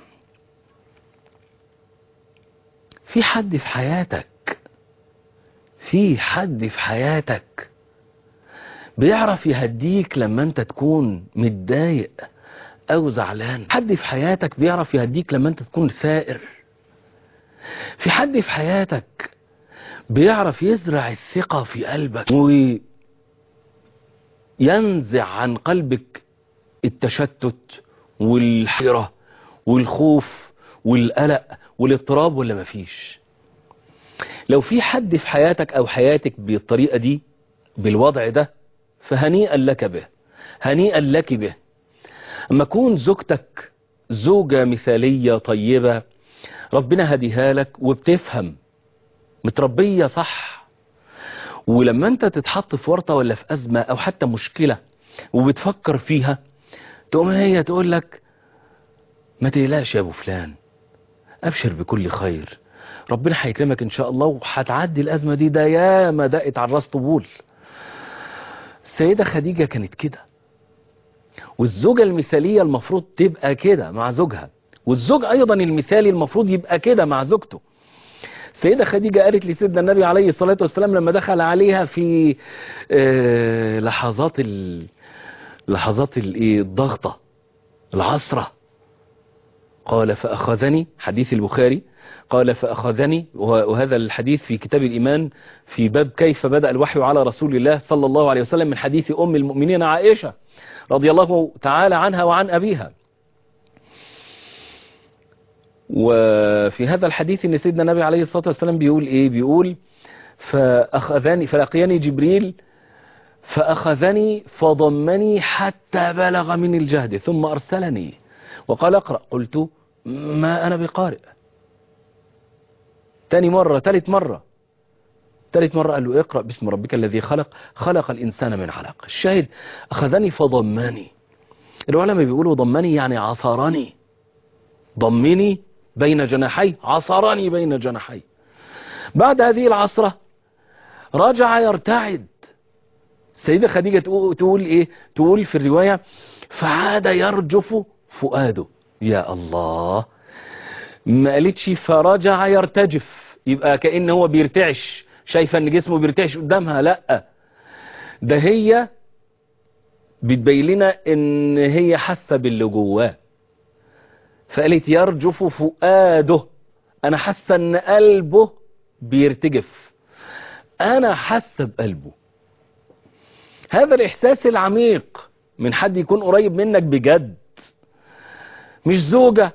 في حد في حياتك في حد في حياتك بيعرف يهديك لما انت تكون متضايق او زعلان حد في حياتك بيعرف يهديك لما انت تكون ثائر في حد في حياتك بيعرف يزرع الثقة في قلبك وينزع عن قلبك التشتت والحيرة والخوف والقلق والاضطراب ولا مفيش لو في حد في حياتك او حياتك بالطريقة دي بالوضع ده فهنيئا لك به هنيئا لك به اما كون زوجتك زوجة مثالية طيبة ربنا هديها لك وبتفهم متربية صح ولما انت تتحط في ورطة ولا في ازمة او حتى مشكلة وبتفكر فيها تقوم هي تقول لك ما تقلقش يا ابو فلان ابشر بكل خير ربنا هيكرمك ان شاء الله وهتعدي الازمة دي ده يا ما دقت على الراس طبول السيدة خديجة كانت كده والزوجة المثالية المفروض تبقى كده مع زوجها والزوج ايضا المثالي المفروض يبقى كده مع زوجته السيدة خديجة قالت لسيدنا النبي عليه الصلاة والسلام لما دخل عليها في آه لحظات ال... لحظات الايه الضغطة العصرة قال فأخذني حديث البخاري قال فأخذني وهذا الحديث في كتاب الإيمان في باب كيف بدأ الوحي على رسول الله صلى الله عليه وسلم من حديث أم المؤمنين عائشة رضي الله تعالى عنها وعن أبيها وفي هذا الحديث ان سيدنا النبي عليه الصلاة والسلام بيقول ايه بيقول فأخذني فلقيني جبريل فأخذني فضمني حتى بلغ من الجهد ثم أرسلني وقال اقرأ قلت ما أنا بقارئ تاني مرة تالت مرة تالت مرة قال له اقرأ باسم ربك الذي خلق خلق الإنسان من علق الشاهد أخذني فضمني العلماء بيقولوا ضمني يعني عصرني ضمني بين جناحي عصرني بين جناحي بعد هذه العصرة رجع يرتعد السيدة خديجة تقول ايه تقول في الرواية فعاد يرجف فؤاده يا الله ما قالتش فرجع يرتجف يبقى كأن هو بيرتعش شايفة ان جسمه بيرتعش قدامها لا ده هي بتبين لنا ان هي حاسة باللي جواه فقالت يرجف فؤاده انا حاسه ان قلبه بيرتجف انا حاسه بقلبه هذا الاحساس العميق من حد يكون قريب منك بجد مش زوجة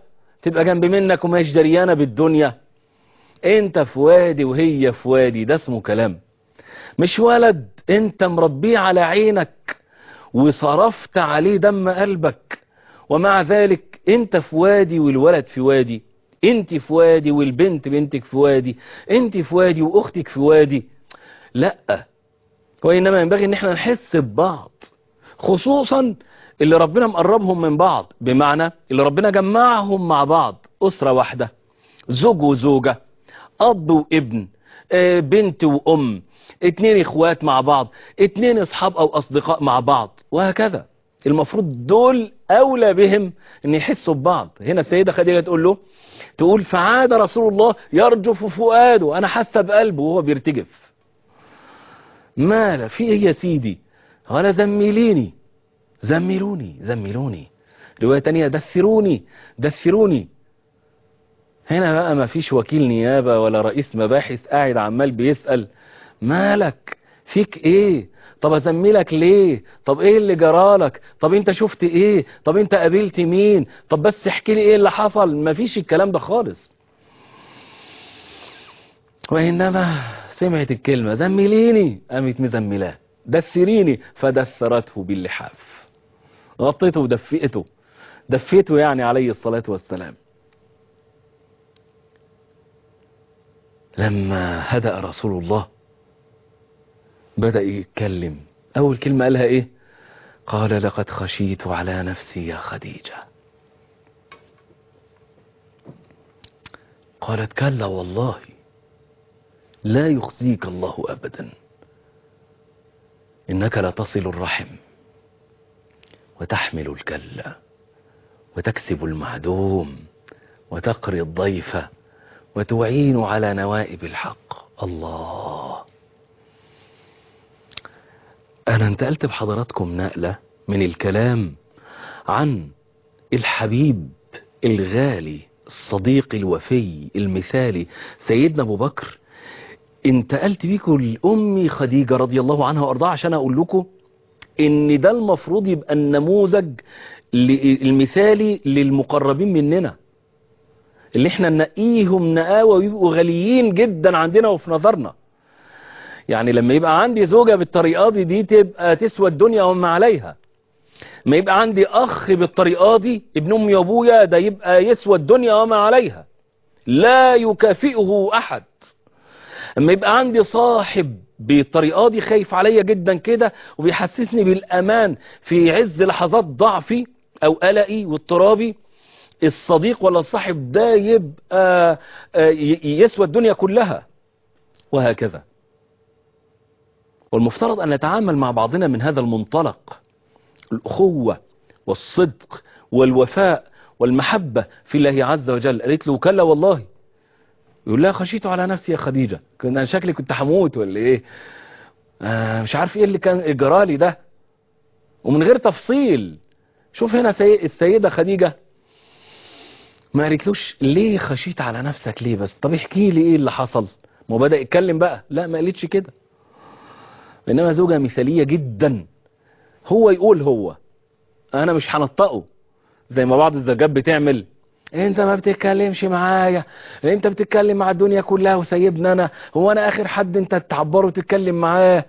تبقى جنب منك وماش دريانة بالدنيا انت في وادي وهي في وادي ده اسمه كلام مش ولد انت مربيه على عينك وصرفت عليه دم قلبك ومع ذلك انت في وادي والولد في وادي انت في وادي والبنت بنتك في وادي انت في وادي واختك في وادي لا وإنما ينبغي ان احنا نحس ببعض خصوصا اللي ربنا مقربهم من بعض بمعنى اللي ربنا جمعهم مع بعض أسرة واحدة زوج وزوجة أب وابن آه، بنت وأم اتنين اخوات مع بعض اتنين اصحاب او اصدقاء مع بعض وهكذا المفروض دول اولى بهم ان يحسوا ببعض هنا السيدة خديجة تقول له تقول فعاد رسول الله يرجف فؤاده انا حاسه بقلبه وهو بيرتجف مال في ايه يا سيدي قال زميليني زملوني زملوني رواية تانية دثروني دثروني هنا بقى ما فيش وكيل نيابة ولا رئيس مباحث قاعد عمال بيسأل مالك فيك ايه طب ازملك ليه طب ايه اللي جرالك طب انت شفت ايه طب انت قابلت مين طب بس احكي لي ايه اللي حصل ما فيش الكلام ده خالص وإنما سمعت الكلمة زمليني قامت مزملاه دثريني فدثرته باللحاف غطيته ودفئته دفيته يعني عليه الصلاة والسلام لما هدأ رسول الله بدأ يتكلم أول كلمة قالها إيه قال لقد خشيت على نفسي يا خديجة قالت كلا والله لا يخزيك الله أبدا إنك لتصل الرحم وتحمل الكلا وتكسب المعدوم وتقري الضيف وتعين على نوائب الحق الله أنا انتقلت بحضراتكم نقلة من الكلام عن الحبيب الغالي الصديق الوفي المثالي سيدنا أبو بكر انتقلت بيكم لأمي خديجة رضي الله عنها وأرضاها عشان أقول لكم إن ده المفروض يبقى النموذج ل- المثالي للمقربين مننا اللي احنا نقيهم نقاوة ويبقوا غاليين جدا عندنا وفي نظرنا يعني لما يبقى عندي زوجة بالطريقة دي دي تبقى تسوى الدنيا وما عليها ما يبقى عندي أخ بالطريقة دي ابن أمي وأبويا ده يبقى يسوى الدنيا وما عليها لا يكافئه أحد اما يبقى عندي صاحب بالطريقة دي خايف عليا جدا كده وبيحسسني بالأمان في عز لحظات ضعفي أو قلقي واضطرابي الصديق ولا الصاحب ده يبقى آه، ي- يسوى الدنيا كلها وهكذا والمفترض أن نتعامل مع بعضنا من هذا المنطلق الأخوة والصدق والوفاء والمحبة في الله عز وجل قالت له كلا والله يقول لها خشيت على نفسي يا خديجة كنت أنا شكلي كنت هموت ولا إيه آه مش عارف إيه اللي كان جرالي ده ومن غير تفصيل شوف هنا سي... السيدة خديجة ما قالتلوش ليه خشيت على نفسك ليه بس طب احكي لي ايه اللي حصل ما هو بدأ يتكلم بقى لا ما قالتش كده انما زوجة مثالية جدا هو يقول هو انا مش هنطقه زي ما بعض الزوجات بتعمل انت ما بتتكلمش معايا انت بتتكلم مع الدنيا كلها وسايبني انا هو انا اخر حد انت تعبره وتتكلم معاه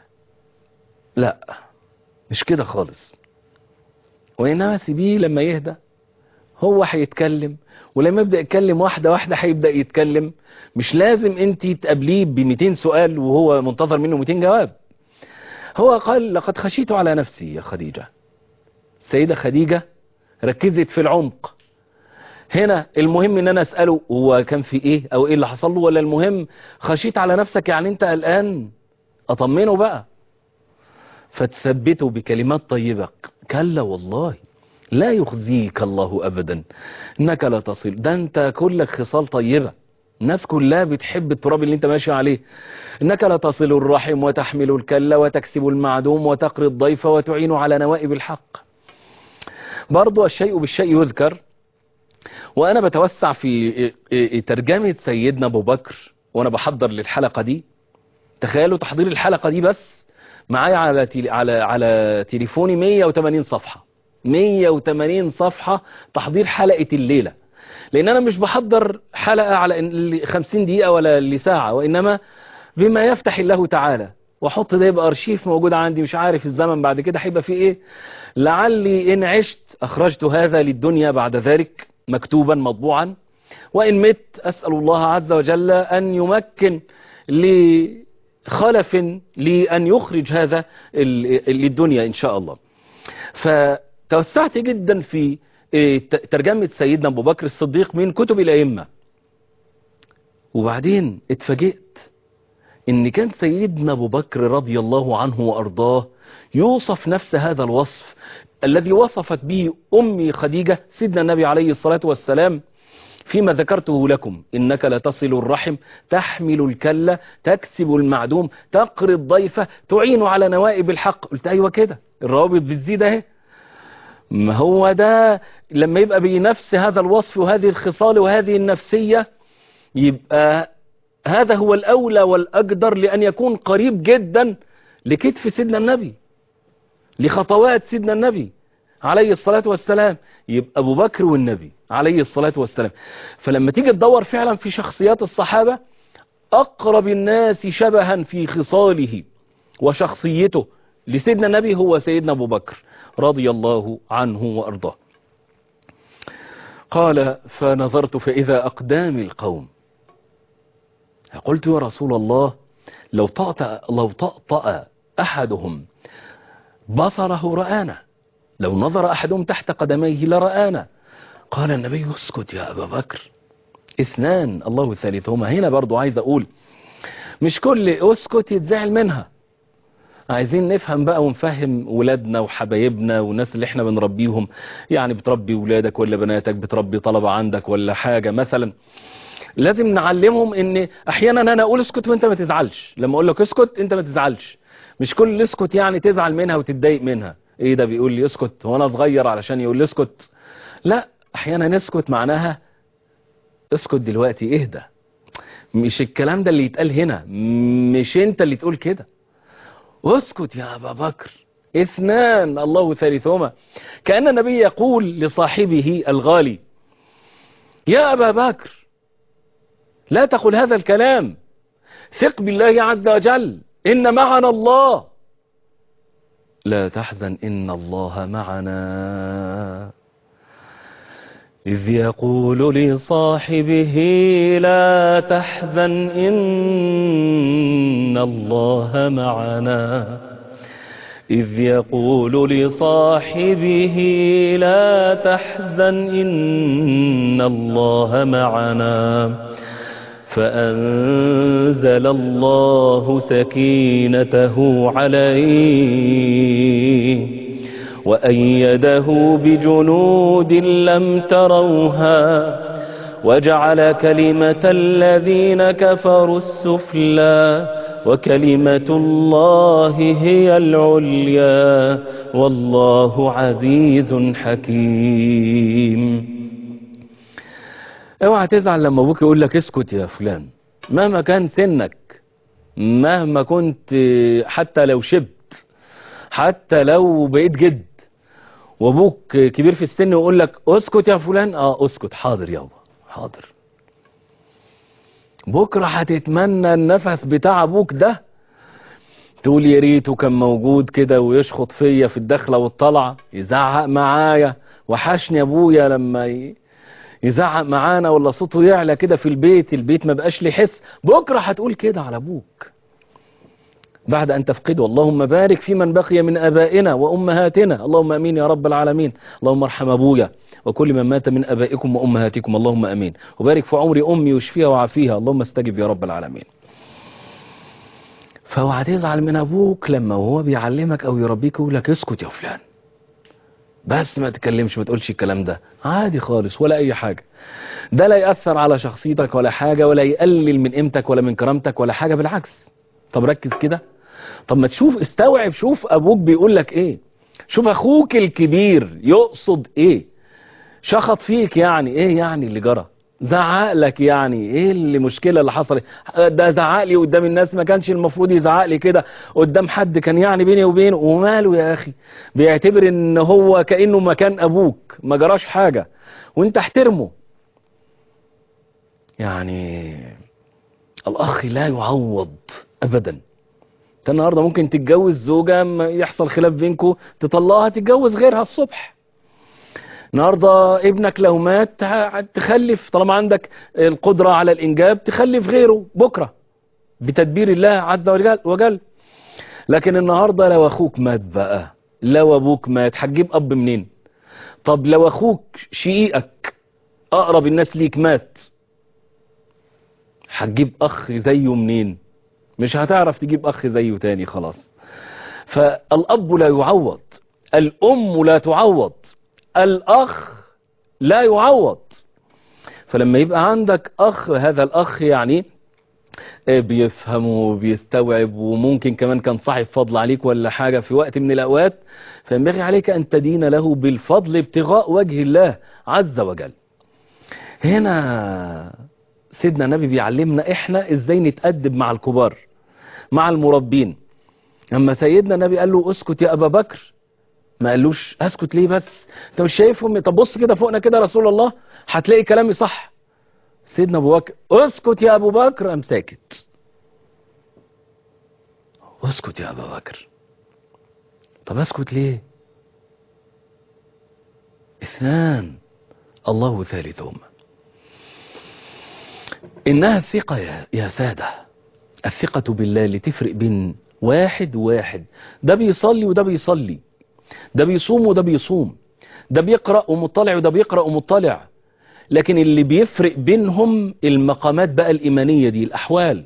لا مش كده خالص وانما سيبيه لما يهدى هو هيتكلم ولما يبدا يتكلم واحده واحده هيبدا يتكلم مش لازم انت تقابليه ب 200 سؤال وهو منتظر منه 200 جواب هو قال لقد خشيت على نفسي يا خديجه السيده خديجه ركزت في العمق هنا المهم ان انا اساله هو كان في ايه او ايه اللي حصل له ولا المهم خشيت على نفسك يعني انت قلقان اطمنه بقى فتثبته بكلمات طيبة كلا والله لا يخزيك الله أبدا إنك لا تصل ده أنت كلك خصال طيبة الناس كلها بتحب التراب اللي انت ماشي عليه إنك لا تصل الرحم وتحمل الكلا وتكسب المعدوم وتقري الضيف وتعين على نوائب الحق برضو الشيء بالشيء يذكر وأنا بتوسع في ترجمة سيدنا أبو بكر وأنا بحضر للحلقة دي تخيلوا تحضير الحلقة دي بس معايا على تيلي على على تليفوني 180 صفحة 180 صفحة تحضير حلقة الليلة لان انا مش بحضر حلقة على إن- 50 دقيقة ولا لساعة وانما بما يفتح الله تعالى واحط ده يبقى ارشيف موجود عندي مش عارف الزمن بعد كده هيبقى فيه ايه لعلي ان عشت اخرجت هذا للدنيا بعد ذلك مكتوبا مطبوعا وان مت اسال الله عز وجل ان يمكن لخلف لان يخرج هذا ال- للدنيا ان شاء الله فتوسعت جدا في إيه، ت- ترجمة سيدنا أبو بكر الصديق من كتب الأئمة وبعدين اتفاجئت إن كان سيدنا أبو بكر رضي الله عنه وأرضاه يوصف نفس هذا الوصف الذي وصفت به أمي خديجة سيدنا النبي عليه الصلاة والسلام فيما ذكرته لكم إنك لتصل الرحم تحمل الكلة تكسب المعدوم تقري الضيفة تعين على نوائب الحق قلت أيوة كده الروابط بتزيد اهي ما هو ده لما يبقى بنفس هذا الوصف وهذه الخصال وهذه النفسية يبقى هذا هو الأولى والأقدر لأن يكون قريب جدا لكتف سيدنا النبي لخطوات سيدنا النبي عليه الصلاة والسلام يبقى أبو بكر والنبي عليه الصلاة والسلام فلما تيجي تدور فعلا في شخصيات الصحابة أقرب الناس شبها في خصاله وشخصيته لسيدنا النبي هو سيدنا أبو بكر رضي الله عنه وأرضاه قال فنظرت فإذا أقدام القوم قلت يا رسول الله لو طأطأ, لو طأطأ أحدهم بصره رآنا لو نظر أحدهم تحت قدميه لرآنا قال النبي اسكت يا أبا بكر اثنان الله ثالثهما هنا برضو عايز أقول مش كل اسكت يتزعل منها عايزين نفهم بقى ونفهم ولادنا وحبايبنا والناس اللي احنا بنربيهم يعني بتربي ولادك ولا بناتك بتربي طلبة عندك ولا حاجة مثلا لازم نعلمهم ان احيانا انا اقول اسكت وانت ما تزعلش لما اقول لك اسكت انت ما تزعلش مش كل اسكت يعني تزعل منها وتتضايق منها ايه ده بيقول لي اسكت وانا صغير علشان يقول لي اسكت لا احيانا نسكت معناها اسكت دلوقتي اهدى مش الكلام ده اللي يتقال هنا مش انت اللي تقول كده اسكت يا أبا بكر اثنان الله ثالثهما كأن النبي يقول لصاحبه الغالي يا أبا بكر لا تقل هذا الكلام ثق بالله عز وجل إن معنا الله لا تحزن إن الله معنا إذ يقول لصاحبه لا تحزن إن الله معنا إذ يقول لصاحبه لا تحزن إن الله معنا فأنزل الله سكينته عليه وأيده بجنود لم تروها وجعل كلمة الذين كفروا السفلى وكلمة الله هي العليا والله عزيز حكيم اوعى تزعل لما ابوك يقول لك اسكت يا فلان مهما كان سنك مهما كنت حتى لو شبت حتى لو بقيت جد وابوك كبير في السن ويقول لك اسكت يا فلان اه اسكت حاضر يابا حاضر بكره هتتمنى النفس بتاع ابوك ده تقول يا ريته كان موجود كده ويشخط فيا في الدخله والطلعه يزعق معايا وحشني ابويا لما ي... يزعق معانا ولا صوته يعلى كده في البيت البيت ما بقاش ليه حس بكره هتقول كده على ابوك بعد أن تفقده اللهم بارك في من بقي من أبائنا وأمهاتنا اللهم أمين يا رب العالمين اللهم ارحم أبويا وكل من مات من أبائكم وأمهاتكم اللهم أمين وبارك في عمر أمي واشفيها وعافيها اللهم استجب يا رب العالمين فاوعى تزعل من أبوك لما هو بيعلمك أو يربيك يقول لك اسكت يا فلان بس ما تتكلمش ما تقولش الكلام ده عادي خالص ولا أي حاجة ده لا يأثر على شخصيتك ولا حاجة ولا يقلل من قيمتك ولا من كرامتك ولا حاجة بالعكس طب ركز كده طب ما تشوف استوعب شوف ابوك بيقول لك ايه شوف اخوك الكبير يقصد ايه شخط فيك يعني ايه يعني اللي جرى زعق لك يعني ايه اللي مشكلة اللي حصلت ده زعق لي قدام الناس ما كانش المفروض يزعق لي كده قدام حد كان يعني بيني وبينه وماله يا اخي بيعتبر ان هو كأنه مكان ابوك ما جراش حاجة وانت احترمه يعني الأخ لا يعوض أبدا انت النهاردة ممكن تتجوز زوجة ما يحصل خلاف بينكم تطلقها تتجوز غيرها الصبح النهاردة ابنك لو مات ه- تخلف طالما عندك القدرة على الإنجاب تخلف غيره بكرة بتدبير الله عز وجل, وجل. لكن النهاردة لو أخوك مات بقى لو أبوك مات هتجيب أب منين طب لو أخوك شقيقك أقرب الناس ليك مات هتجيب أخ زيه منين مش هتعرف تجيب أخ زيه تاني خلاص فالأب لا يعوض الأم لا تعوض الأخ لا يعوض فلما يبقى عندك أخ هذا الأخ يعني آه، بيفهم وبيستوعب وممكن كمان كان صاحب فضل عليك ولا حاجة في وقت من الأوقات فينبغي عليك أن تدين له بالفضل ابتغاء وجه الله عز وجل هنا سيدنا النبي بيعلمنا احنا ازاي نتأدب مع الكبار مع المربين لما سيدنا النبي قال له اسكت يا ابا بكر ما قالوش اسكت ليه بس انت مش شايفهم طب بص كده فوقنا كده يا رسول الله هتلاقي كلامي صح سيدنا ابو بكر اسكت يا ابو بكر قام ساكت اسكت يا ابا بكر طب اسكت ليه اثنان الله ثالثهما إنها الثقة يا, يا سادة الثقة بالله اللي تفرق بين واحد وواحد ده بيصلي وده بيصلي ده بيصوم وده بيصوم ده بيقرأ ومطلع وده بيقرأ ومطلع لكن اللي بيفرق بينهم المقامات بقى الإيمانية دي الأحوال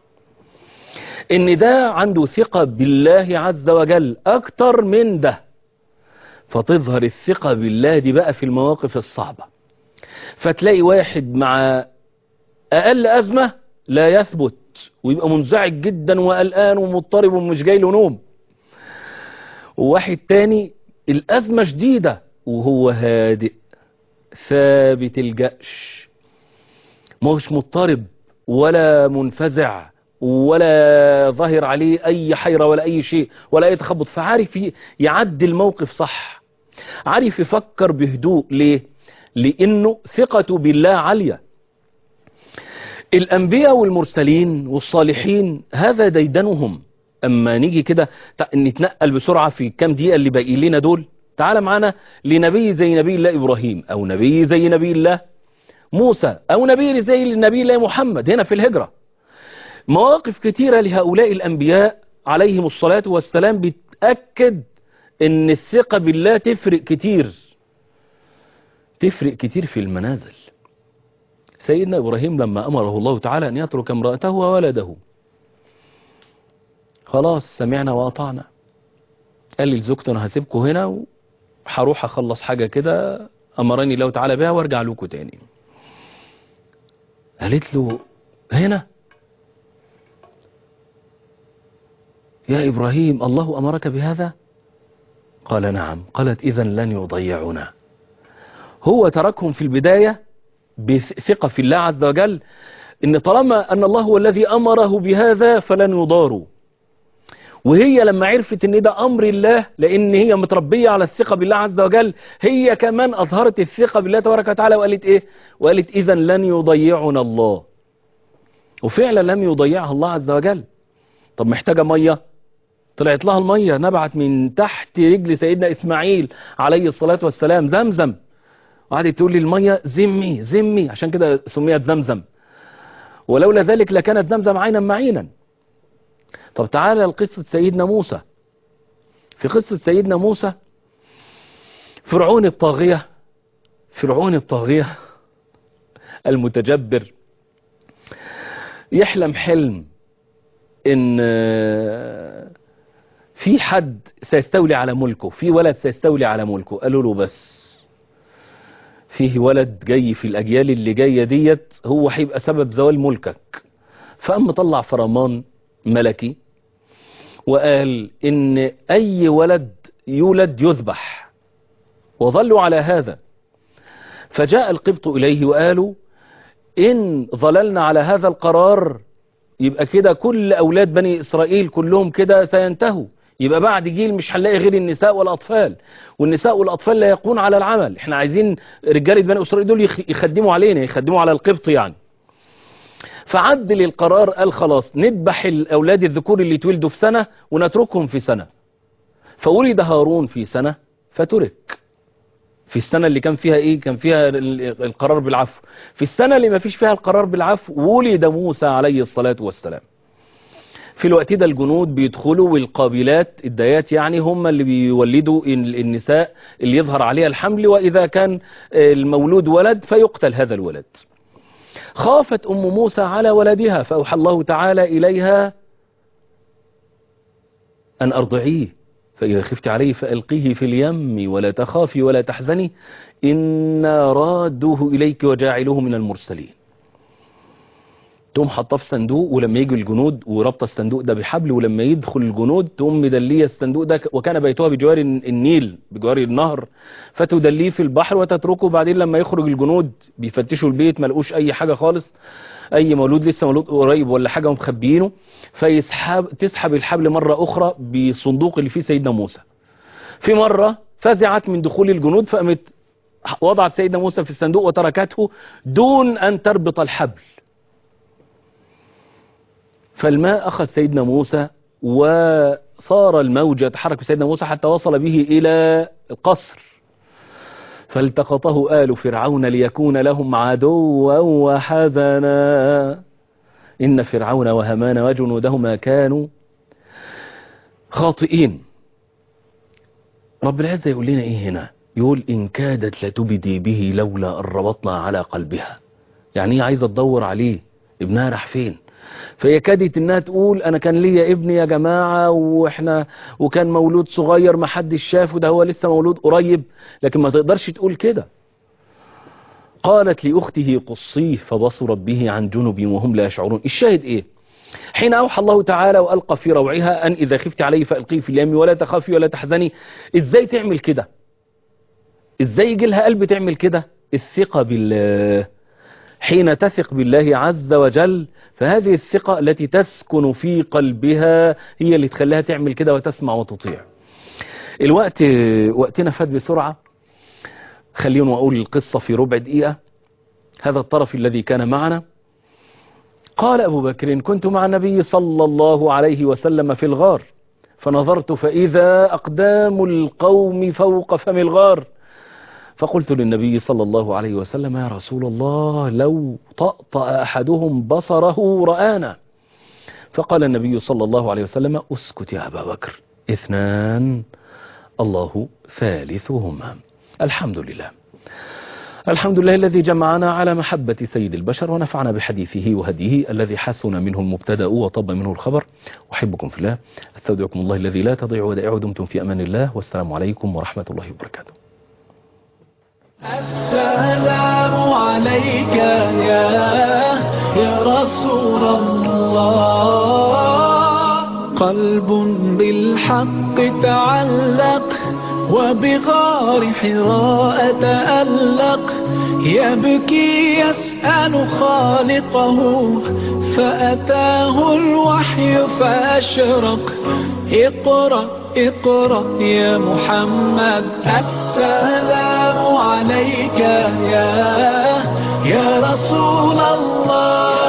إن ده عنده ثقة بالله عز وجل أكتر من ده فتظهر الثقة بالله دي بقى في المواقف الصعبة فتلاقي واحد مع أقل أزمة لا يثبت ويبقى منزعج جدا وقلقان ومضطرب ومش جاي له نوم وواحد تاني الأزمة شديدة وهو هادئ ثابت الجأش مش مضطرب ولا منفزع ولا ظاهر عليه أي حيرة ولا أي شيء ولا أي تخبط فعارف ي- يعدي الموقف صح عارف يفكر بهدوء ليه لأنه ثقته بالله عالية الأنبياء والمرسلين والصالحين هذا ديدنهم أما نيجي كده تع- نتنقل بسرعة في كام دقيقة اللي باقي لنا دول تعال معنا لنبي زي نبي الله إبراهيم أو نبي زي نبي الله موسى أو نبي زي نبي الله محمد هنا في الهجرة مواقف كتيرة لهؤلاء الأنبياء عليهم الصلاة والسلام بتأكد ان الثقة بالله تفرق كتير تفرق كتير في المنازل سيدنا إبراهيم لما أمره الله تعالى أن يترك امرأته وولده خلاص سمعنا وأطعنا قال لي لزوجته أنا هسيبكم هنا وهروح أخلص حاجة كده أمرني الله تعالى بها وارجع لكم تاني قالت له هنا يا إبراهيم الله أمرك بهذا قال نعم قالت إذا لن يضيعنا هو تركهم في البداية بثقة في الله عز وجل إن طالما أن الله هو الذي أمره بهذا فلن يضاروا وهي لما عرفت ان ده امر الله لان هي متربية على الثقة بالله عز وجل هي كمان اظهرت الثقة بالله تبارك وتعالى وقالت ايه وقالت اذا لن يضيعنا الله وفعلا لم يضيعها الله عز وجل طب محتاجة مية طلعت لها المية نبعت من تحت رجل سيدنا اسماعيل عليه الصلاة والسلام زمزم وقعدت تقول لي المية زمي زمي عشان كده سميت زمزم ولولا ذلك لكانت زمزم عينا معينا طب تعالى لقصة سيدنا موسى في قصة سيدنا موسى فرعون الطاغية فرعون الطاغية المتجبر يحلم حلم ان في حد سيستولي على ملكه في ولد سيستولي على ملكه قالوا له بس فيه ولد جاي في الأجيال اللي جاية ديت هو هيبقى سبب زوال ملكك فقام طلع فرمان ملكي وقال إن أي ولد يولد يذبح وظلوا على هذا فجاء القبط إليه وقالوا إن ظللنا على هذا القرار يبقى كده كل أولاد بني إسرائيل كلهم كده سينتهوا يبقى بعد جيل مش هنلاقي غير النساء والأطفال والنساء والأطفال لا يقون على العمل احنا عايزين رجالة بني إسرائيل دول يخدموا علينا يخدموا على القبط يعني فعدل القرار قال خلاص نذبح الأولاد الذكور اللي اتولدوا في سنة ونتركهم في سنة فولد هارون في سنة فترك في السنة اللي كان فيها ايه كان فيها ال- القرار بالعفو في السنة اللي ما فيش فيها القرار بالعفو ولد موسى عليه الصلاة والسلام في الوقت ده الجنود بيدخلوا والقابلات الدايات يعني هم اللي بيولدوا ال- النساء اللي يظهر عليها الحمل وإذا كان المولود ولد فيقتل هذا الولد خافت أم موسى على ولدها فأوحى الله تعالى إليها أن أرضعيه فإذا خفت عليه فألقيه في اليم ولا تخافي ولا تحزني إنا رادوه إليك وجاعلوه من المرسلين تقوم حطاه في صندوق ولما يجي الجنود وربط الصندوق ده بحبل ولما يدخل الجنود تقوم مدليه الصندوق ده وكان بيتها بجوار النيل بجوار النهر فتدليه في البحر وتتركه بعدين لما يخرج الجنود بيفتشوا البيت ما لقوش اي حاجه خالص اي مولود لسه مولود قريب ولا حاجه مخبيينه فيسحب تسحب الحبل مره اخرى بالصندوق اللي فيه سيدنا موسى في مره فزعت من دخول الجنود فقامت وضعت سيدنا موسى في الصندوق وتركته دون ان تربط الحبل فالماء أخذ سيدنا موسى وصار الموج يتحرك بسيدنا موسى حتى وصل به إلى القصر فالتقطه آل فرعون ليكون لهم عدوا وحزنا إن فرعون وهامان وجنودهما كانوا خاطئين رب العزة يقول لنا إيه هنا يقول إن كادت لتبدي به لولا أن ربطنا على قلبها يعني هي عايزة تدور عليه ابنها راح فين فهي كادت انها تقول انا كان ليا ابني يا جماعة واحنا وكان مولود صغير ما حدش شافه ده هو لسه مولود قريب لكن ما تقدرش تقول كده قالت لأخته قصيه فبصرت به عن جنب وهم لا يشعرون الشاهد ايه حين أوحى الله تعالى وألقى في روعها أن إذا خفت عليه فألقيه في اليم ولا تخافي ولا تحزني إزاي تعمل كده إزاي يجي لها قلب تعمل كده الثقة بالله حين تثق بالله عز وجل فهذه الثقة التي تسكن في قلبها هي اللي تخليها تعمل كده وتسمع وتطيع الوقت وقتنا فات بسرعة خلينا أقول القصة في ربع دقيقة هذا الطرف الذي كان معنا قال أبو بكر كنت مع النبي صلى الله عليه وسلم في الغار فنظرت فإذا أقدام القوم فوق فم الغار فقلت للنبي صلى الله عليه وسلم يا رسول الله لو طأطأ أحدهم بصره رآنا فقال النبي صلى الله عليه وسلم اسكت يا أبا بكر اثنان الله ثالثهما الحمد لله الحمد لله الذي جمعنا على محبة سيد البشر ونفعنا بحديثه وهديه الذي حسن منه المبتدأ وطب منه الخبر أحبكم في الله استودعكم الله الذي لا تضيع ودائعه دمتم في أمان الله والسلام عليكم ورحمة الله وبركاته السلام عليك يا يا رسول الله قلب بالحق تعلق وبغار حراء تألق يبكي يسأل خالقه فأتاه الوحي فأشرق اقرأ اقرأ يا محمد السلام عليك يا يا رسول الله